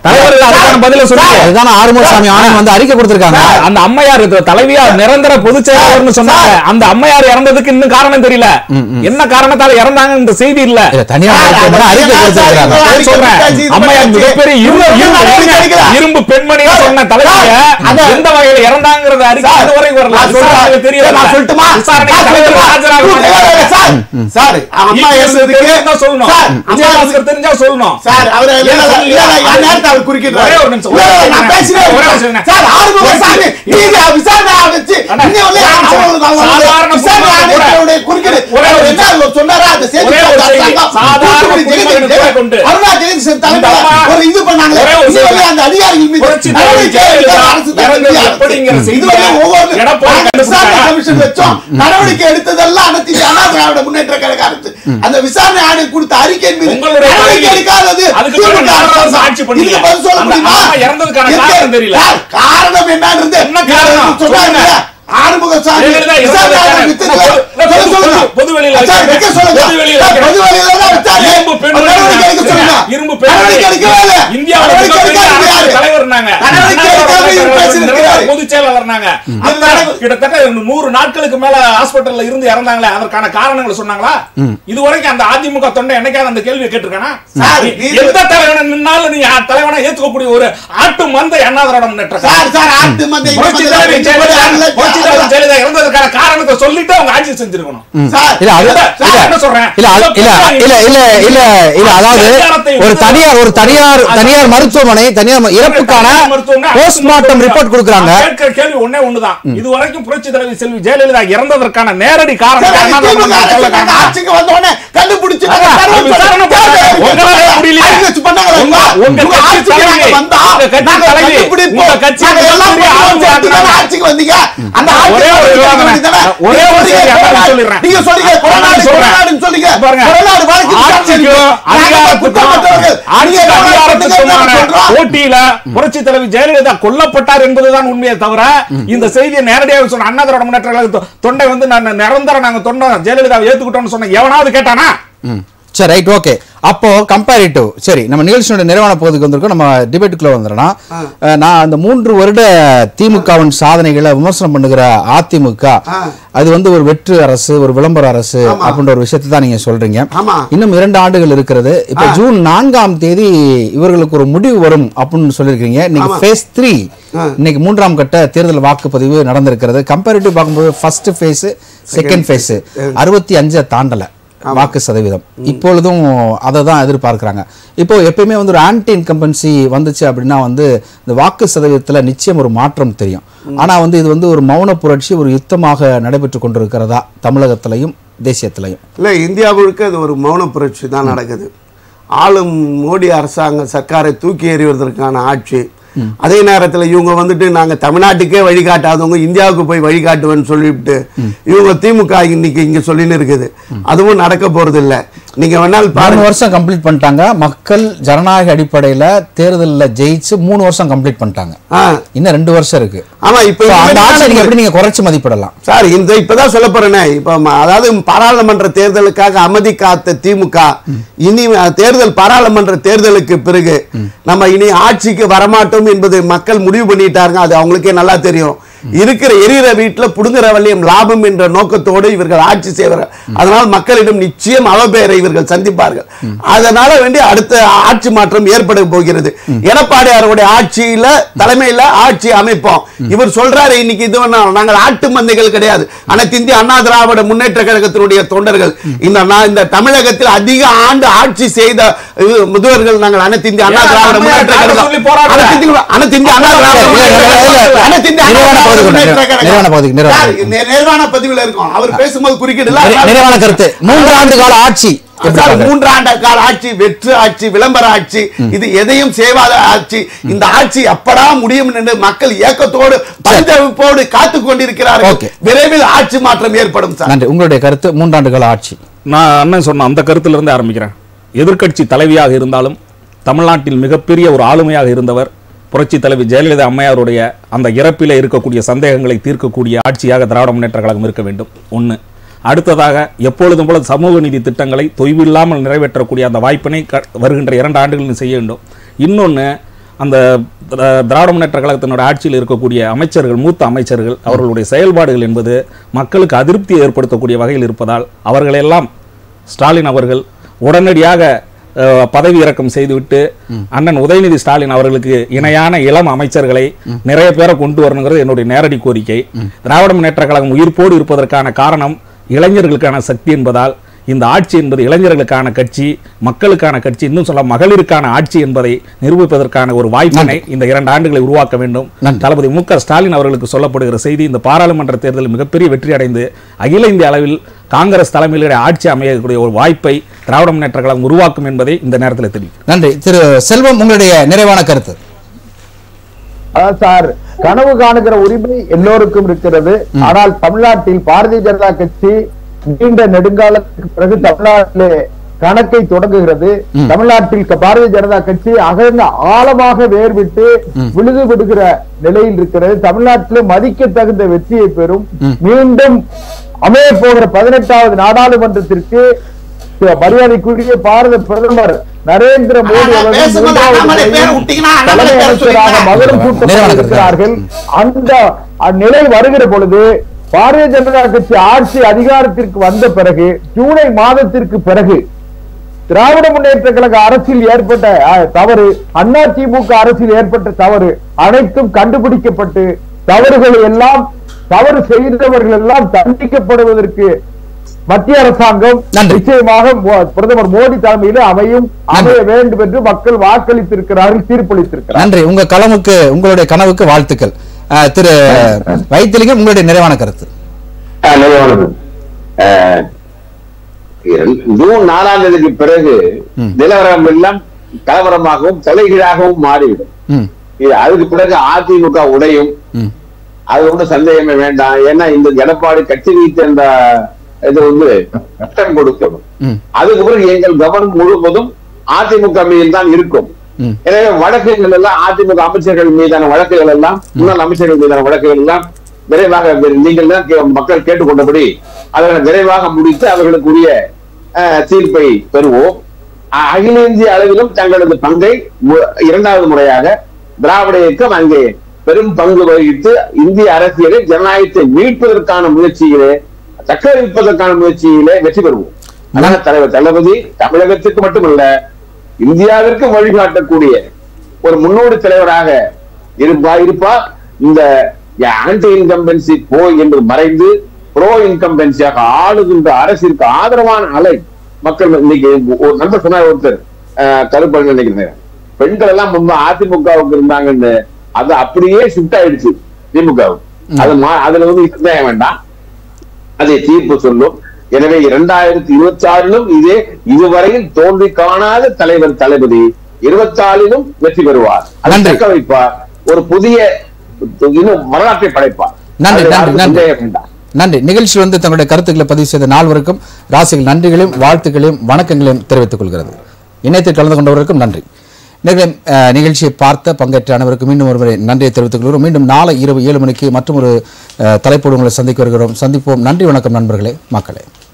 S4: தலைவர் அதுக்கான பதில சொல்லுங்க
S1: அதுதான் ஆறுமுகசாமி ஆனந்த் வந்து அறிக்கை கொடுத்திருக்காங்க
S4: அந்த அம்மையார் இது தலைவியா நிரந்தர பொதுச் செயலாளர்னு சொன்னாங்க அந்த அம்மையார் இறந்ததுக்கு இன்னும் காரணம் தெரியல என்ன காரணத்தால இறந்தாங்க இந்த செய்தி இல்ல
S1: இல்ல, தனியார் மருத்துவமனை அறிக்கை கொடுத்திருக்காங்க
S4: நான் சொல்றேன் அம்மையார் மிகப்பெரிய இரும்பு இரும்பு- இரும்பு பெண்மணி சொன்ன தலைவிய எந்த வகையில இறந்தாங்கிறத அறிக்கை இதுவரை வரல
S6: நான் சொல்றேன்.
S4: விசாரணைக்கு தெரியல
S6: நான் சொல்லட்டுமா?
S4: விசாரணைக்கு
S6: நான்
S4: தலைவர்
S6: சொல்லட்டுமா?
S4: ஆஜராக மாட்டாங்க.
S6: சார், சார், அம்மா இறந்ததுக்கு-
S4: தெரிஞ்சா சொல்லணும்
S6: சார், அம்மா
S4: விஜயபாஸ்கர் தெரிஞ்சா சொல்லணும்
S6: சார், அவரு இல்ல, இல்ல, இல்ல, இல்ல, என் நேரத்தை அவர் குறுக்கிடுறாரு.
S4: ஒரே ஒரு நிமிஷம்,
S6: இல்ல, இல்ல, நான் பேசுறேன்.
S4: ஒரே ஒரு நிமிஷம்.
S6: சார், ஆறுமுகசாமி, நீங்க விசாரணை வச்சு,
S4: அண்ணா,
S6: இன்னும் வந்து
S4: ஒரே நிமிஷம்.
S6: அவங்களுக்கு அவங்க வந்து
S4: சாதாரண
S6: விசாரணை
S4: குடும்பத்தை கூட-
S6: ஆணையத்தினுடைய குறுக்கீடு.
S4: ஒரே ஒரு
S6: அவர் என்ன
S4: நிமிஷம்.
S6: அவர் சொன்னாரோ அந்த செய்தி
S4: ஒரே ஒரு செய்தி.
S6: அரசாங்கம்
S4: சாதாரண
S6: தூத்துக்குடி
S4: குடிமகனை
S6: ஜெகதீஷ்
S4: கொண்டு.
S6: அருணா ஜெகதீஷன் தலைமையில
S4: இந்த அம்மா
S6: ஒரு இது பண்ணாங்களே,
S4: ஒரே ஒரு
S6: இது வந்து
S4: செய்தி.
S6: அந்த அதிகாரிகள் மீது
S4: புரட்சி தலைவி
S6: நடவடிக்கை
S4: ஜெயலலிதா
S6: எடுக்க அரசு
S4: இறந்தது
S6: தரப்பில்
S4: எப்படிங்கிற
S6: இது
S4: செய்தியை
S6: வந்து ஒவ்வொரு
S4: எடப்பாடி
S6: நாங்க விசாரணை
S4: கண்டுபிடிச்சாரா?
S6: கமிஷன் வச்சோம் நடவடிக்கை எடுத்ததெல்லாம் அனைத்து இந்திய அண்ணா திராவிட முன்னேற்ற கழக அரசு அந்த விசாரணை ஆணையம் கொடுத்த அறிக்கையின் மீது
S4: உங்களுடைய
S6: நடவடிக்கை
S4: கேள்வி.
S6: எடுக்காதது
S4: அதுக்கு பிறகு
S6: திமுக
S4: நாலு
S6: அரசு.
S4: வருஷம் ஆட்சி பண்ணீங்க.
S6: இதுக்கு பதில் சொல்ல
S4: அந்த
S6: முடியுமா?
S4: அம்மா இறந்ததுக்கான
S6: இருக்கு.
S4: காரணம் தெரியல.
S6: சார், காரணம் என்னன்றது
S4: என்ன காரணம்?
S6: சொன்னாங்க
S4: சொல்லுங்க.
S6: ஆறுமுகசாமி
S4: ஜெயலலிதா
S6: விசாரணை
S4: இறந்ததுக்கான-
S6: ஆணையம் வித்திருக்கா?
S4: பொது-
S6: சொல்லுங்க, சொல்லுங்க.
S4: பொது வெளியில
S6: சார்,
S4: வைக்கிறேன்.
S6: வைக்க சொல்லுங்க.
S4: பொது வெளியில
S6: சார்,
S4: வைக்கிறேன்.
S6: பொது வெளியில தான் விசாரணை.
S4: இரும்பு பெண்மணி
S6: நடவடிக்கை எடுக்க சொல்லுங்க.
S4: இரும்பு பெண்மணி.
S6: நடவடிக்கை எடுக்கவே இல்லை.
S4: இந்தியாவோட
S6: நடவடிக்கை
S4: மிகப்பெரிய
S6: எடுக்காதது
S4: அரசியல்
S6: யாரு?
S4: தலைவர்னாங்க.
S6: நடவடிக்கை எடுக்காம இவர் பேசியிருக்கிறாரு.
S4: பொதுச் செயலாளர்னாங்க. அந்த
S6: நடவடிக்கை-
S4: கிட்டத்தட்ட நூறு நாட்களுக்கு மேல ஹாஸ்பிட்டல்ல இருந்து இறந்தாங்களே அதற்கான காரணங்களை சொன்னாங்களா இதுவரைக்கும் அந்த அதிமுக தொண்டை என்னைக்காவது அந்த கேள்வியை கேட்டிருக்கானா
S6: சார்,
S4: நீ-
S6: நீ-
S4: எந்த தலைவனை நின்னாலும் நீ தலைவனா ஏத்துக்கக்கூடிய ஒரு ஆட்டு மந்தை அண்ணாதிராவிட முன்னேற்ற கழகம்.
S6: சார், சார், ஆட்டு மந்தை, இங்க
S4: புரட்சி
S6: மந்தை,
S4: தலைவி
S6: இங்க
S4: ஜெயலலிதா
S6: மந்தை,
S4: புரட்சி தலைவி ஜெயலலிதா இறந்ததற்கான காரணத்தை சொல்லிட்டு அவங்க ஆட்சி செஞ்சிருக்கணும்
S6: சார்,
S1: இல்ல அது
S4: சார்,
S1: இல்ல
S4: என்ன சொல்றேன்?
S1: இல்ல அது- இல்ல இல்ல இல்ல இல்ல இல்ல அதாவது ஒரு தனியார் ஒரு தனியார் தனியார் மருத்துவமனை தனியார் ம- இறப்புக்கான
S4: மருத்துவமனை,
S1: போஸ்ட்மார்ட்டம் ரிப்போர்ட் கொடுக்குறாங்க
S4: நான் கேட்கிற கேள்வி ஒண்ணே ஒண்ணுதான் இதுவரைக்கும் புரட்சி தலைவி செல்வி ஜெயலலிதா இறந்ததற்கான நேரடி
S6: சார்,
S4: காரணத்தை
S6: அது
S4: அண்ணா
S6: திமுக
S4: திராவிட
S6: அரசு
S4: முன்னேற்ற
S6: நாங்க
S4: கழகம்
S6: ஆட்சிக்கு வந்த உடனே கண்டுபிடிச்சு நாங்க
S4: அதான்,
S6: தருவோம்
S4: விசாரணை
S6: சொல்லி
S4: பண்ணாங்க. உங்களால முடியலையே.
S6: அறிக்கை வச்சு பண்ணாங்களா?
S4: உங்க- உங்க
S6: உங்க
S4: கட்சி
S6: ஆட்சிக்கு நாங்க
S4: தலைவி,
S6: வந்தா,
S4: உங்க கட்சி
S6: நாங்க
S4: தலைவி,
S6: கண்டுபிடிப்போம்.
S4: உங்க கட்சி
S6: நாங்க எல்லாம்
S4: மிகப்பெரிய
S6: பண்ணுவோம்
S4: ஆளுமை
S6: சொல்லிட்டு தானே
S4: ஆக்குனாங்க.
S6: ஆட்சிக்கு வந்தீங்க. அந்த
S4: ஒரே
S6: ஆட்சிக்கு
S4: ஒரு
S6: வந்தீங்க
S4: விவாதம்
S6: வேண்டியதானே?
S4: ஒரே
S6: நீங்க
S4: ஒரு
S6: சொல்றீங்க,
S4: செய்தி அண்ணா
S6: கொடநாடு.
S4: சொல்லிடுறேன்.
S6: நீங்க சொல்றீங்க, கொடநாடு,
S4: நான் சொல்றேன்.
S6: கொடநாடுன்னு சொல்றீங்க.
S4: பாருங்க.
S6: கொடநாடு வழக்கு
S4: ஆட்சிக்கு அதிகாரத்துக்கும் ஆட்சிக்கு அதிகாரத்துக்குமான போட்டியில புரட்சி தலைவி ஜெயலலிதா கொல்லப்பட்டார் என்பதுதான் உண்மையை தவிர இந்த செய்தியை நேரடியாக சொன்ன அண்ணா திராவிட முன்னேற்ற கழக தொ- தொண்டை வந்து நான் நிரந்தரம் நாங்க தொண்டை ஜெயலலிதாவை ஏத்துக்கிட்டோம்னு சொன்ன எவனாவது கேட்டானா
S1: ம். சரி ரைட் ஓகே அப்போ கம்பேரிட்டிவ் சரி நம்ம நிகழ்ச்சியோட நிறைவான பகுதிக்கு வந்திருக்கோம் நம்ம டிபேட்டுக்குள்ள வந்துடலாம் அஹ், நான் அந்த மூன்று வருட திமுகவின் சாதனைகளை விமர்சனம் பண்ணுகிற அதிமுக அது வந்து ஒரு வெற்று அரசு ஒரு விளம்பர அரசு அப்படின்ற ஒரு விஷயத்தை தான் நீங்க சொல்றீங்க
S6: ஆமா.
S1: இன்னும் இரண்டு ஆண்டுகள் இருக்கிறது இப்ப ஜூன் நான்காம் தேதி இவர்களுக்கு ஒரு முடிவு வரும் அப்படின்னு சொல்லியிருக்கீங்க இன்னைக்கு ஃபேஸ் த்ரீ இன்னைக்கு மூன்றாம் கட்ட தேர்தல் வாக்குப்பதிவு நடந்திருக்கிறது கம்பேரிட்டிவ் பார்க்கும்போது ஃபர்ஸ்ட் ஃபேஸ் செகண்ட் ஃபேஸ் அறுபத்தி அஞ்சை தாண்டல வாக்கு சதவீதம் இப்பொழுதும் அதை தான் எதிர்பார்க்கறாங்க இப்போ எப்பயுமே வந்து ஒரு ஆன்டி இன்கம்பன்சி வந்துச்சு அப்படின்னா வந்து இந்த வாக்கு சதவீதத்துல நிச்சயம் ஒரு மாற்றம் தெரியும் ஆனா வந்து இது வந்து ஒரு மௌன புரட்சி ஒரு யுத்தமாக நடைபெற்று கொண்டிருக்கிறதா தமிழகத்திலையும் தேசியத்திலையும்
S3: இல்லை இந்தியா முழுக்க இது ஒரு மௌன புரட்சி தான் நடக்குது ஆளும் மோடி அரசாங்க சர்க்காரை தூக்கி எறிவதற்கான ஆட்சி அதே நேரத்தில் இவங்க வந்துட்டு நாங்கள் தமிழ்நாட்டுக்கே வழிகாட்டாதவங்க இந்தியாவுக்கு போய் வழிகாட்டுவேன்னு சொல்லிவிட்டு இவங்க திமுக இன்னைக்கு இங்கே சொல்லின்னு இருக்குது அதுவும் நடக்க போறது இல்ல நீங்க வேணால்
S1: மூணு
S3: பாருங்க
S1: வருஷம் கம்ப்ளீட் பண்ணிட்டாங்க மக்கள் ஜனநாயக அடிப்படையில தேர்தல்ல ஜெயிச்சு மூணு வருஷம் கம்ப்ளீட் பண்ணிட்டாங்க
S3: ஆ,
S1: இன்னும் ரெண்டு வருஷம் இருக்கு
S3: ஆமா
S1: So,
S3: இப்போ
S1: அந்த ஆட்சியை நீங்க எப்படி நீங்க குறைச்சு மதிப்பிடலாம்
S3: சார் இந்த இப்பதான் சொல்ல போறேனே இப்ப ம- அதாவது பாராளுமன்ற தேர்தலுக்காக அமைதி காத்த திமுக இனி அஹ், தேர்தல் பாராளுமன்ற தேர்தலுக்கு பிறகு நம்ம இனி ஆட்சிக்கு வரமாட்டோம் என்பது மக்கள் முடிவு பண்ணிட்டாங்க அது அவங்களுக்கே நல்லா தெரியும் இருக்கிற எரியிற வீட்டுல புடுங்குற வள்ளியம் லாபம் என்ற நோக்கத்தோடு இவர்கள் ஆட்சி செய்வார்கள் அதனால் மக்களிடம் நிச்சயம் அவபெயரை இவர்கள் சந்திப்பார்கள் அதனால வேண்டி அடுத்த ஆட்சி மாற்றம் ஏற்பட போகிறது எடப்பாடியாருடைய ஆட்சியில தலைமையில ஆட்சி அமைப்போம் இவர் சொல்றாரு இன்னைக்கு இது வேணா, நாங்கள் ஆட்டு மந்தைகள் கிடையாது அனைத்து இந்திய அண்ணா திராவிட முன்னேற்ற கழகத்தினுடைய தொண்டர்கள் இந்த நா- இந்த தமிழகத்தில் அதிக ஆண்டு ஆட்சி செய்த இது, முதியவர்கள் நாங்கள் அனைத்து இந்திய அண்ணா
S4: ஏன்
S3: திராவிட
S4: அம்மையார்
S3: முன்னேற்ற
S4: காரணம்
S3: கழகம்
S4: சொல்லி போராடுற?
S3: அனைத்து இந்திய- அனைத்து இந்திய அண்ணா திராவிட
S1: இல்ல, இல்ல,
S3: முன்னேற்ற
S1: இல்ல, இல்ல,
S3: கழகம். அனைத்து இந்திய அண்ணா
S1: நிறுவன
S3: திராவிட
S1: பகுதிக்கு
S3: முன்னேற்ற
S1: நிறுவன
S3: கழகம்.
S1: பகுதிக்கு, நிறுவன
S3: சார்,
S1: பகுதிக்கு.
S3: நி- நிர்வாண பதிவுல இருக்கும் அவர் பேசும்போது குறுக்கிடல
S1: நிறை- நிறைவான கருத்து மூன்று ஆண்டு கால ஆட்சி எப்படி
S3: சார்,
S1: பார்க்கறீங்க?
S3: மூன்றாண்டு கால ஆட்சி வெற்று ஆட்சி விளம்பர ஆட்சி இது எதையும் செய்வாத ஆட்சி இந்த ஆட்சி எப்படா முடியும் என்று மக்கள் ஏக்கத்தோடு பரிதவிப்போடு காத்துக் கொண்டிருக்கிறார்கள்
S1: Okay.
S3: விரைவில் ஆட்சி மாற்றம் ஏற்படும் சார்
S1: நன்றி உங்களுடைய கருத்து மூன்றாண்டு கால ஆட்சி
S4: நான் அண்ணன் சொன்ன அந்த கருத்துல இருந்து ஆரம்பிக்கிறேன் எதிர்க்கட்சி தலைவியாக இருந்தாலும் தமிழ்நாட்டில் மிகப்பெரிய ஒரு ஆளுமையாக இருந்தவர் புரட்சி தலைவி ஜெயலலிதா அம்மையாருடைய அந்த இறப்பிலே இருக்கக்கூடிய சந்தேகங்களை தீர்க்கக்கூடிய ஆட்சியாக திராவிட முன்னேற்ற கழகம் இருக்க வேண்டும் ஒன்று அடுத்ததாக எப்பொழுதும் போல சமூக நீதி திட்டங்களை தொய்வில்லாமல் நிறைவேற்றக்கூடிய அந்த வாய்ப்பினை க- வருகின்ற இரண்டு ஆண்டுகளில் செய்ய வேண்டும் இன்னொன்று அந்த திரா- திராவிட முன்னேற்ற கழகத்தினுடைய ஆட்சியில் இருக்கக்கூடிய அமைச்சர்கள் மூத்த அமைச்சர்கள் அவர்களுடைய செயல்பாடுகள் என்பது மக்களுக்கு அதிருப்தியை ஏற்படுத்தக்கூடிய வகையில் இருப்பதால் அவர்களெல்லாம் ஸ்டாலின் அவர்கள் உடனடியாக அஹ், பதவி இறக்கம் செய்துவிட்டு அண்ணன் உதயநிதி ஸ்டாலின் அவர்களுக்கு இணையான இளம் அமைச்சர்களை நிறைய பேரை கொண்டு வரணுங்கிறது என்னுடைய நேரடி கோரிக்கை திராவிட முன்னேற்ற கழகம் உயிர்ப்போடு இருப்பதற்கான காரணம் இளைஞர்களுக்கான சக்தி என்பதால் இந்த ஆட்சி என்பது இளைஞர்களுக்கான கட்சி மக்களுக்கான கட்சி இன்னும் சொல்ல மகளிருக்கான ஆட்சி என்பதை நிரூபிப்பதற்கான ஒரு வாய்ப்பினை இந்த இரண்டு ஆண்டுகளை உருவாக்க வேண்டும்
S1: நன்றி.
S4: தளபதி மு க ஸ்டாலின் அவர்களுக்கு சொல்லப்படுகிற செய்தி இந்த பாராளுமன்ற தேர்தலில் மிகப்பெரிய வெற்றி அடைந்து அகில இந்திய அளவில் காங்கிரஸ் தலைமையிலுடைய ஆட்சி அமையக்கூடிய ஒரு வாய்ப்பை திராவிட முன்னேற்ற கழகம் உருவாக்கும் என்பதை இந்த நேரத்தில் தெரிவிக்கிறேன்
S1: நன்றி திரு செல்வம் உங்களுடைய நிறைவான கருத்து
S5: அதான் சார் கனவு காணுகிற உரிமை எல்லோருக்கும் இருக்கிறது ஆனால் தமிழ்நாட்டில் பாரதிய ஜனதா கட்சி நீண்ட நெடுங்காலத்துக்கு பிறகு தமிழ்நாட்டிலே கணக்கை தொடங்குகிறது தமிழ்நாட்டில் க- பாரதிய ஜனதா கட்சி அகழ்ந்த ஆழமாக வேர்விட்டு விழுது விடுகிற நிலையில் இருக்கிறது தமிழ்நாட்டில் மதிக்க தகுந்த வெற்றியை பெறும் மீண்டும் அமைய போகிற பதினெட்டாவது நாடாளுமன்றத்திற்கு மரியாதைக்குரிய பாரத பிரதமர் நரேந்திர மோடி
S6: ஆனா,
S5: அவர்கள்
S6: பேசும்போது
S5: மூன்றாவது
S6: அண்ணாமலை
S5: முறையும்
S6: பேரை விட்டீங்கன்னா அண்ணாமலை
S5: தலைமை
S6: பேரை
S5: அமைச்சராக
S6: சொல்லிட்டா.
S5: மகரம் சூட்டப்பட
S1: நிறைவான
S5: இருக்கிறார்கள் அந்த நிலை வருகிற பொழுது பாரதிய ஜனதா கட்சி ஆட்சி அதிகாரத்திற்கு வந்த பிறகு ஜூலை மாதத்திற்கு பிறகு திராவிட முன்னேற்ற கழக அரசில் ஏற்பட்ட அஹ், தவறு அண்ணா திமுக அரசில் ஏற்பட்ட தவறு அனைத்தும் கண்டுபிடிக்கப்பட்டு தவறுகளை எல்லாம் தவறு செய்தவர்கள் எல்லாம் தண்டிக்கப்படுவதற்கு மத்திய அரசாங்கம்
S1: நன்றி.
S5: நிச்சயமாக மோ- பிரதமர் மோடி தலைமையில் அமையும் அமைய வேண்டும் என்று மக்கள் வாக்களித்திருக்கிறார்கள் தீர்ப்பளித்திருக்கிறார்கள்
S1: நன்றி உங்க கலமுக்கு உங்களுடைய கனவுக்கு வாழ்த்துக்கள் அஹ், திரு வைத்திலிங்கம் உங்களுடைய நிறைவான கருத்து
S2: ஆஹ் நிறைவானது ஆஹ் இரண்- ஜூன் நாலாம் தேதிக்கு பிறகு நிலவரம் எல்லாம் கலவரமாகவும் தலைகீழாகவும் மாறிவிடும்
S1: ம்
S2: இது அதுக்கு பிறகு அதிமுக உடையும்
S1: ம்
S2: அது ஒன்றும் சந்தேகமே வேண்டாம் ஏன்னா இந்த எடப்பாடி கட்சி வைத்த இந்த இது வந்து கட்டம் கொடுக்கணும்
S1: ம்
S2: அதுக்கு பிறகு எங்கள் கவனம் முழுவதும் அதிமுக மீது தான் இருக்கும்
S1: ம்.
S2: எனவே வழக்குகள் எல்லாம் அதிமுக அமைச்சர்கள் மீதான வழக்குகள் எல்லாம் முன்னாள் அமைச்சர்கள் மீதான வழக்குகள் எல்லாம் விரைவாக நீங்கள் தான் கே- மக்கள் கேட்டுக்கொண்டபடி அதை விரைவாக முடித்து அவர்களுக்குரிய அஹ், தீர்ப்பை பெறுவோம் அ- அகில இந்திய அளவிலும் தங்களது பங்கை மு- இரண்டாவது முறையாக திராவிட இயக்கம் அங்கே பெரும் பங்கு வகித்து இந்திய அரசியலில் ஜனநாயகத்தை மீட்பதற்கான முயற்சியிலே தக்க வைப்பதற்கான முயற்சியிலே வெற்றி பெறுவோம் அதனால தலைவர் தளபதி தமிழகத்துக்கு மட்டுமல்ல இந்தியாவிற்கு வழிகாட்டக்கூடிய ஒரு முன்னோடி தலைவராக இருப்பா இருப்பார் இந்த ஆன்டி இன்கம்பன்சி போய் என்று மறைந்து ப்ரோ இன்கம்பன்சியாக ஆளுகின்ற அரசிற்கு ஆதரவான அலை மக்கள் இன்னைக்கு ஒரு நண்பர் சொன்னார் ஒருத்தர் அஹ், கருப்பன் நினைக்கிறேன் பெண்கள் எல்லாம் முன்பு அதிமுகவுக்கு இருந்தாங்கன்னு அது அப்படியே ஷிஃப்ட் ஆயிடுச்சு திமுகவுக்கு அது மா- அதுல வந்து சந்தேகம் வேண்டாம் அதை தீர்ப்பு சொல்லும் எனவே இரண்டாயிரத்தி இருபத்தி ஆறிலும் இதே இதுவரையில் தோன்றி காணாத தலைவர் தளபதி இருபத்தி ஆறிலும் வெற்றி பெறுவார் அதை
S1: நன்றி.
S2: தக்க வைப்பார் ஒரு புதிய இன்னும் வரலாற்றை படைப்பார்
S1: நன்றி
S2: அதில்
S1: நன்றி
S2: யாருக்கும்
S1: நன்றி
S2: சந்தேகம் வேண்டாம்
S1: நன்றி நிகழ்ச்சி வந்து தங்களுடைய கருத்துக்களை பதிவு செய்த நால்வருக்கும் ராசிகள் நன்றிகளையும் வாழ்த்துக்களையும் வணக்கங்களையும் தெரிவித்துக் கொள்கிறது இணையத்தில் கலந்து கொண்டவருக்கும் நன்றி நேர்களே, அஹ், நிகழ்ச்சியை பார்த்த பங்கேற்ற அனைவருக்கும் மீண்டும் ஒருமுறை நன்றியை தெரிவித்துக் கொள்கிறோம் மீண்டும் நாளை இரவு ஏழு மணிக்கு மற்றும் ஒரு தலைப்போடு உங்களை சந்திக்க வருகிறோம் சந்திப்போம் நன்றி வணக்கம் நண்பர்களே மக்களே